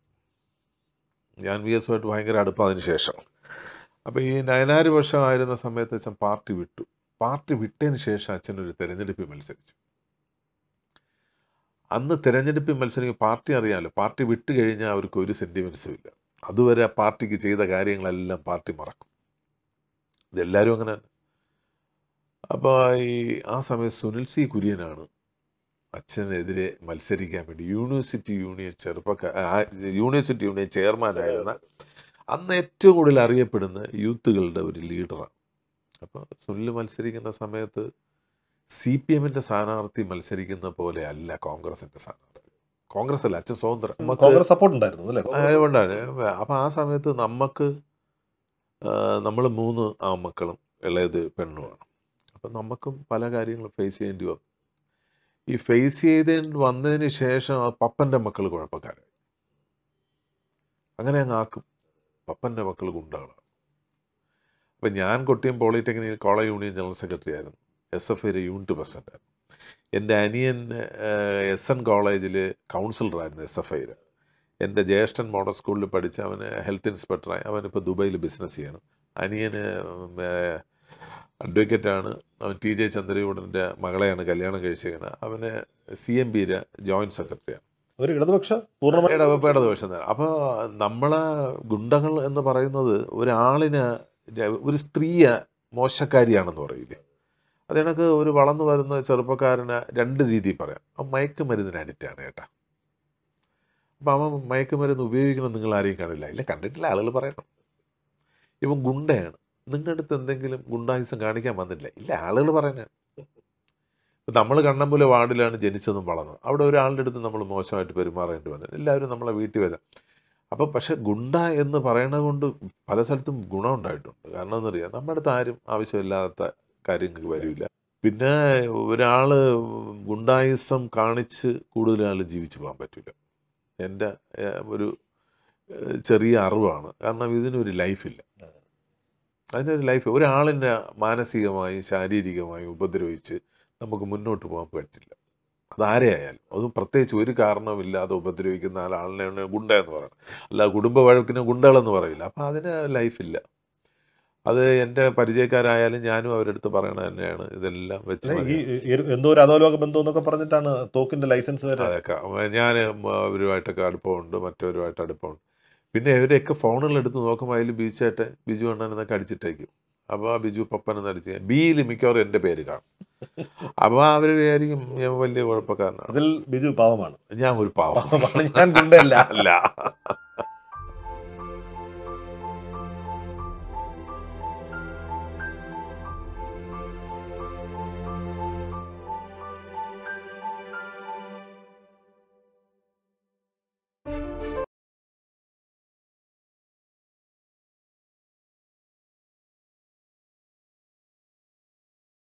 ഞാൻ വി എസുമായിട്ട് ഭയങ്കര അടുപ്പം അതിന് ശേഷം അപ്പോൾ ഈ നയനാർ വർഷമായിരുന്ന സമയത്ത് അച്ഛൻ പാർട്ടി വിട്ടു പാർട്ടി വിട്ടതിന് ശേഷം അച്ഛൻ ഒരു തെരഞ്ഞെടുപ്പിൽ മത്സരിച്ചു അന്ന് തെരഞ്ഞെടുപ്പിൽ മത്സരിക്കും പാർട്ടി അറിയാമല്ലോ പാർട്ടി വിട്ട് കഴിഞ്ഞാൽ അവർക്ക് ഒരു സെൻറ്റിമെൻസും ഇല്ല അതുവരെ ആ പാർട്ടിക്ക് ചെയ്ത കാര്യങ്ങളെല്ലാം പാർട്ടി മറക്കും ഇതെല്ലാവരും അങ്ങനെ തന്നെ അപ്പോൾ ഈ ആ സമയത്ത് സുനിൽ സി കുര്യനാണ് അച്ഛനെതിരെ മത്സരിക്കാൻ വേണ്ടി യൂണിവേഴ്സിറ്റി യൂണിയൻ ചെറുപ്പക്കാർ യൂണിവേഴ്സിറ്റി യൂണിയൻ ചെയർമാനായിരുന്ന അന്ന് ഏറ്റവും കൂടുതൽ അറിയപ്പെടുന്ന യൂത്തുകളുടെ ഒരു ലീഡറാണ് അപ്പോൾ സുനിൽ മത്സരിക്കുന്ന സമയത്ത് സി പി എമ്മിൻ്റെ സ്ഥാനാർത്ഥി മത്സരിക്കുന്ന പോലെ അല്ല കോൺഗ്രസിൻ്റെ സ്ഥാനാർത്ഥി കോൺഗ്രസ് അല്ല അച്ഛൻ സ്വതന്ത്രം നമുക്ക് കോൺഗ്രസ് സപ്പോർട്ട് ഉണ്ടായിരുന്നു അല്ലേ അതുകൊണ്ടാണ് അപ്പം ആ സമയത്ത് നമുക്ക് നമ്മൾ മൂന്ന് ആമക്കളും ഇളയത് പെണ്ണുമാണ് അപ്പം നമുക്കും പല കാര്യങ്ങളും ഫേസ് ചെയ്യേണ്ടി വന്നു ഈ ഫേസ് ചെയ്ത് വന്നതിന് ശേഷം ആ പപ്പൻ്റെ മക്കൾ കുഴപ്പക്കാരായി അങ്ങനെ അങ്ങ് ആക്കും പപ്പൻ്റെ മക്കൾ ഗുണ്ടകളാണ് അപ്പം ഞാൻ Kottiyam polytechnic college union general secretary ആയിരുന്നു എസ് എഫ് ഐയുടെ യൂണിറ്റ് പ്രസിഡൻ്റ് ആയിരുന്നു എൻ്റെ അനിയൻ എസ് എൻ കോളേജിൽ കൗൺസിലറായിരുന്നു എസ് എഫ് ഐയിൽ എൻ്റെ ജ്യേഷ്ഠൻ മോഡൽ സ്കൂളിൽ പഠിച്ച് അവന് ഹെൽത്ത് ഇൻസ്പെക്ടറായി അവനിപ്പോൾ ദുബൈയിൽ ബിസിനസ് ചെയ്യണം അനിയന് അഡ്വക്കേറ്റാണ് അവൻ ടി ജെ ചന്ദ്രചൂഡൻ്റെ മകളെയാണ് കല്യാണം കഴിച്ചിരിക്കുന്നത് അവന് സി എം ബിയുടെ ജോയിൻറ്റ് സെക്രട്ടറിയാണ് ഒരു ഇടതുപക്ഷ പൂർണ്ണമായി ഇടവപ്പയുടെ ദിവസം തന്നെ അപ്പോൾ നമ്മളെ ഗുണ്ടകൾ എന്ന് പറയുന്നത് ഒരാളിന് ര- ഒരു സ്ത്രീയെ മോശക്കാരിയാണെന്ന് പറയില്ലേ അത് കണക്ക് ഒരു വളർന്നു വരുന്ന ചെറുപ്പക്കാരന് രണ്ട് രീതിയിൽ പറയാം അവൻ മയക്കുമരുന്നിന് അഡിക്റ്റാണ് കേട്ടാ അപ്പം അവൻ മയക്കുമരുന്ന് ഉപയോഗിക്കണം നിങ്ങൾ ആരെയും കാണില്ല ഇല്ല കണ്ടിട്ടില്ല ആളുകൾ പറയണം ഇവൻ ഗുണ്ടയാണ് നിങ്ങളുടെ അടുത്ത് എന്തെങ്കിലും ഗുണ്ടായുസം കാണിക്കാൻ വന്നില്ല ഇല്ല ആളുകൾ പറയാനാണ് നമ്മൾ കണ്ണമ്പുല വാർഡിലാണ് ജനിച്ചതും വളർന്നതും അവിടെ ഒരാളുടെ അടുത്ത് നമ്മൾ മോശമായിട്ട് പെരുമാറേണ്ടി വന്നത് എല്ലാവരും നമ്മളെ വീട്ടിൽ വരാം അപ്പോൾ പക്ഷെ ഗുണ്ട എന്ന് പറയണത് കൊണ്ട് പല സ്ഥലത്തും ഗുണം ഉണ്ടായിട്ടുണ്ട് കാരണം എന്നറിയാം നമ്മുടെ അടുത്ത് ആരും ആവശ്യമില്ലാത്ത കാര്യങ്ങൾക്ക് വരില്ല പിന്നെ ഒരാൾ ഗുണ്ടായുസം കാണിച്ച് കൂടുതൽ ആൾ ജീവിച്ചു പോകാൻ പറ്റില്ല എൻ്റെ ഏഹ്, ഒരു ഏഹ്, ചെറിയ അറിവാണ് കാരണം ഇതിനൊരു ലൈഫില്ല അതിനൊരു ലൈഫ് ഒരാളിനെ മാനസികമായും ശാരീരികമായും ഉപദ്രവിച്ച് നമുക്ക് മുന്നോട്ട് പോകാൻ പറ്റില്ല അതാരെയായാലും അതും പ്രത്യേകിച്ച് ഒരു കാരണമില്ലാതെ ഉപദ്രവിക്കുന്ന ആളിനെ ഗുണ്ട എന്ന് പറയണം അല്ല കുടുംബ വഴക്കിന് ഗുണ്ടകളെന്ന് പറയില്ല അപ്പം അതിന് ലൈഫില്ല അത് എൻ്റെ പരിചയക്കാരായാലും ഞാനും അവരടുത്ത് പറയണത് തന്നെയാണ് ഇതെല്ലാം വെച്ച് അല്ല, ഈ മതി. ഈ- എന്തോ ഒരു അധോലോക ബന്ധം എന്നൊക്കെ പറഞ്ഞിട്ടാണ് തോക്കിന്റെ ലൈസൻസ് വരെ അതൊക്കെ ഞാൻ അവരുമായിട്ടൊക്കെ അടുപ്പമുണ്ട് മറ്റവരുമായിട്ട് അടുപ്പമുണ്ട് പിന്നെ ഇവരെയൊക്കെ ഫോണുകളെടുത്ത് നോക്കുമ്പോൾ അതിൽ ബീച്ചായിട്ട് ബിജു അണ്ണൻ എന്നൊക്കെ അടിച്ചിട്ടേക്കും അപ്പോൾ ആ ബിജു പപ്പൻ എന്ന് അടിച്ച് ബിയിൽ മിക്കവാറും എൻ്റെ പേര് കാണും അപ്പോൾ അവർ വിചാരിക്കും ഞാൻ വലിയ കുഴപ്പക്കാരനാണ് അതിൽ ബിജു പാവമാണ് ഞാൻ ഒരു പാവം പാവമാണ് ഞാൻ ഗുണ്ടയല്ല അല്ല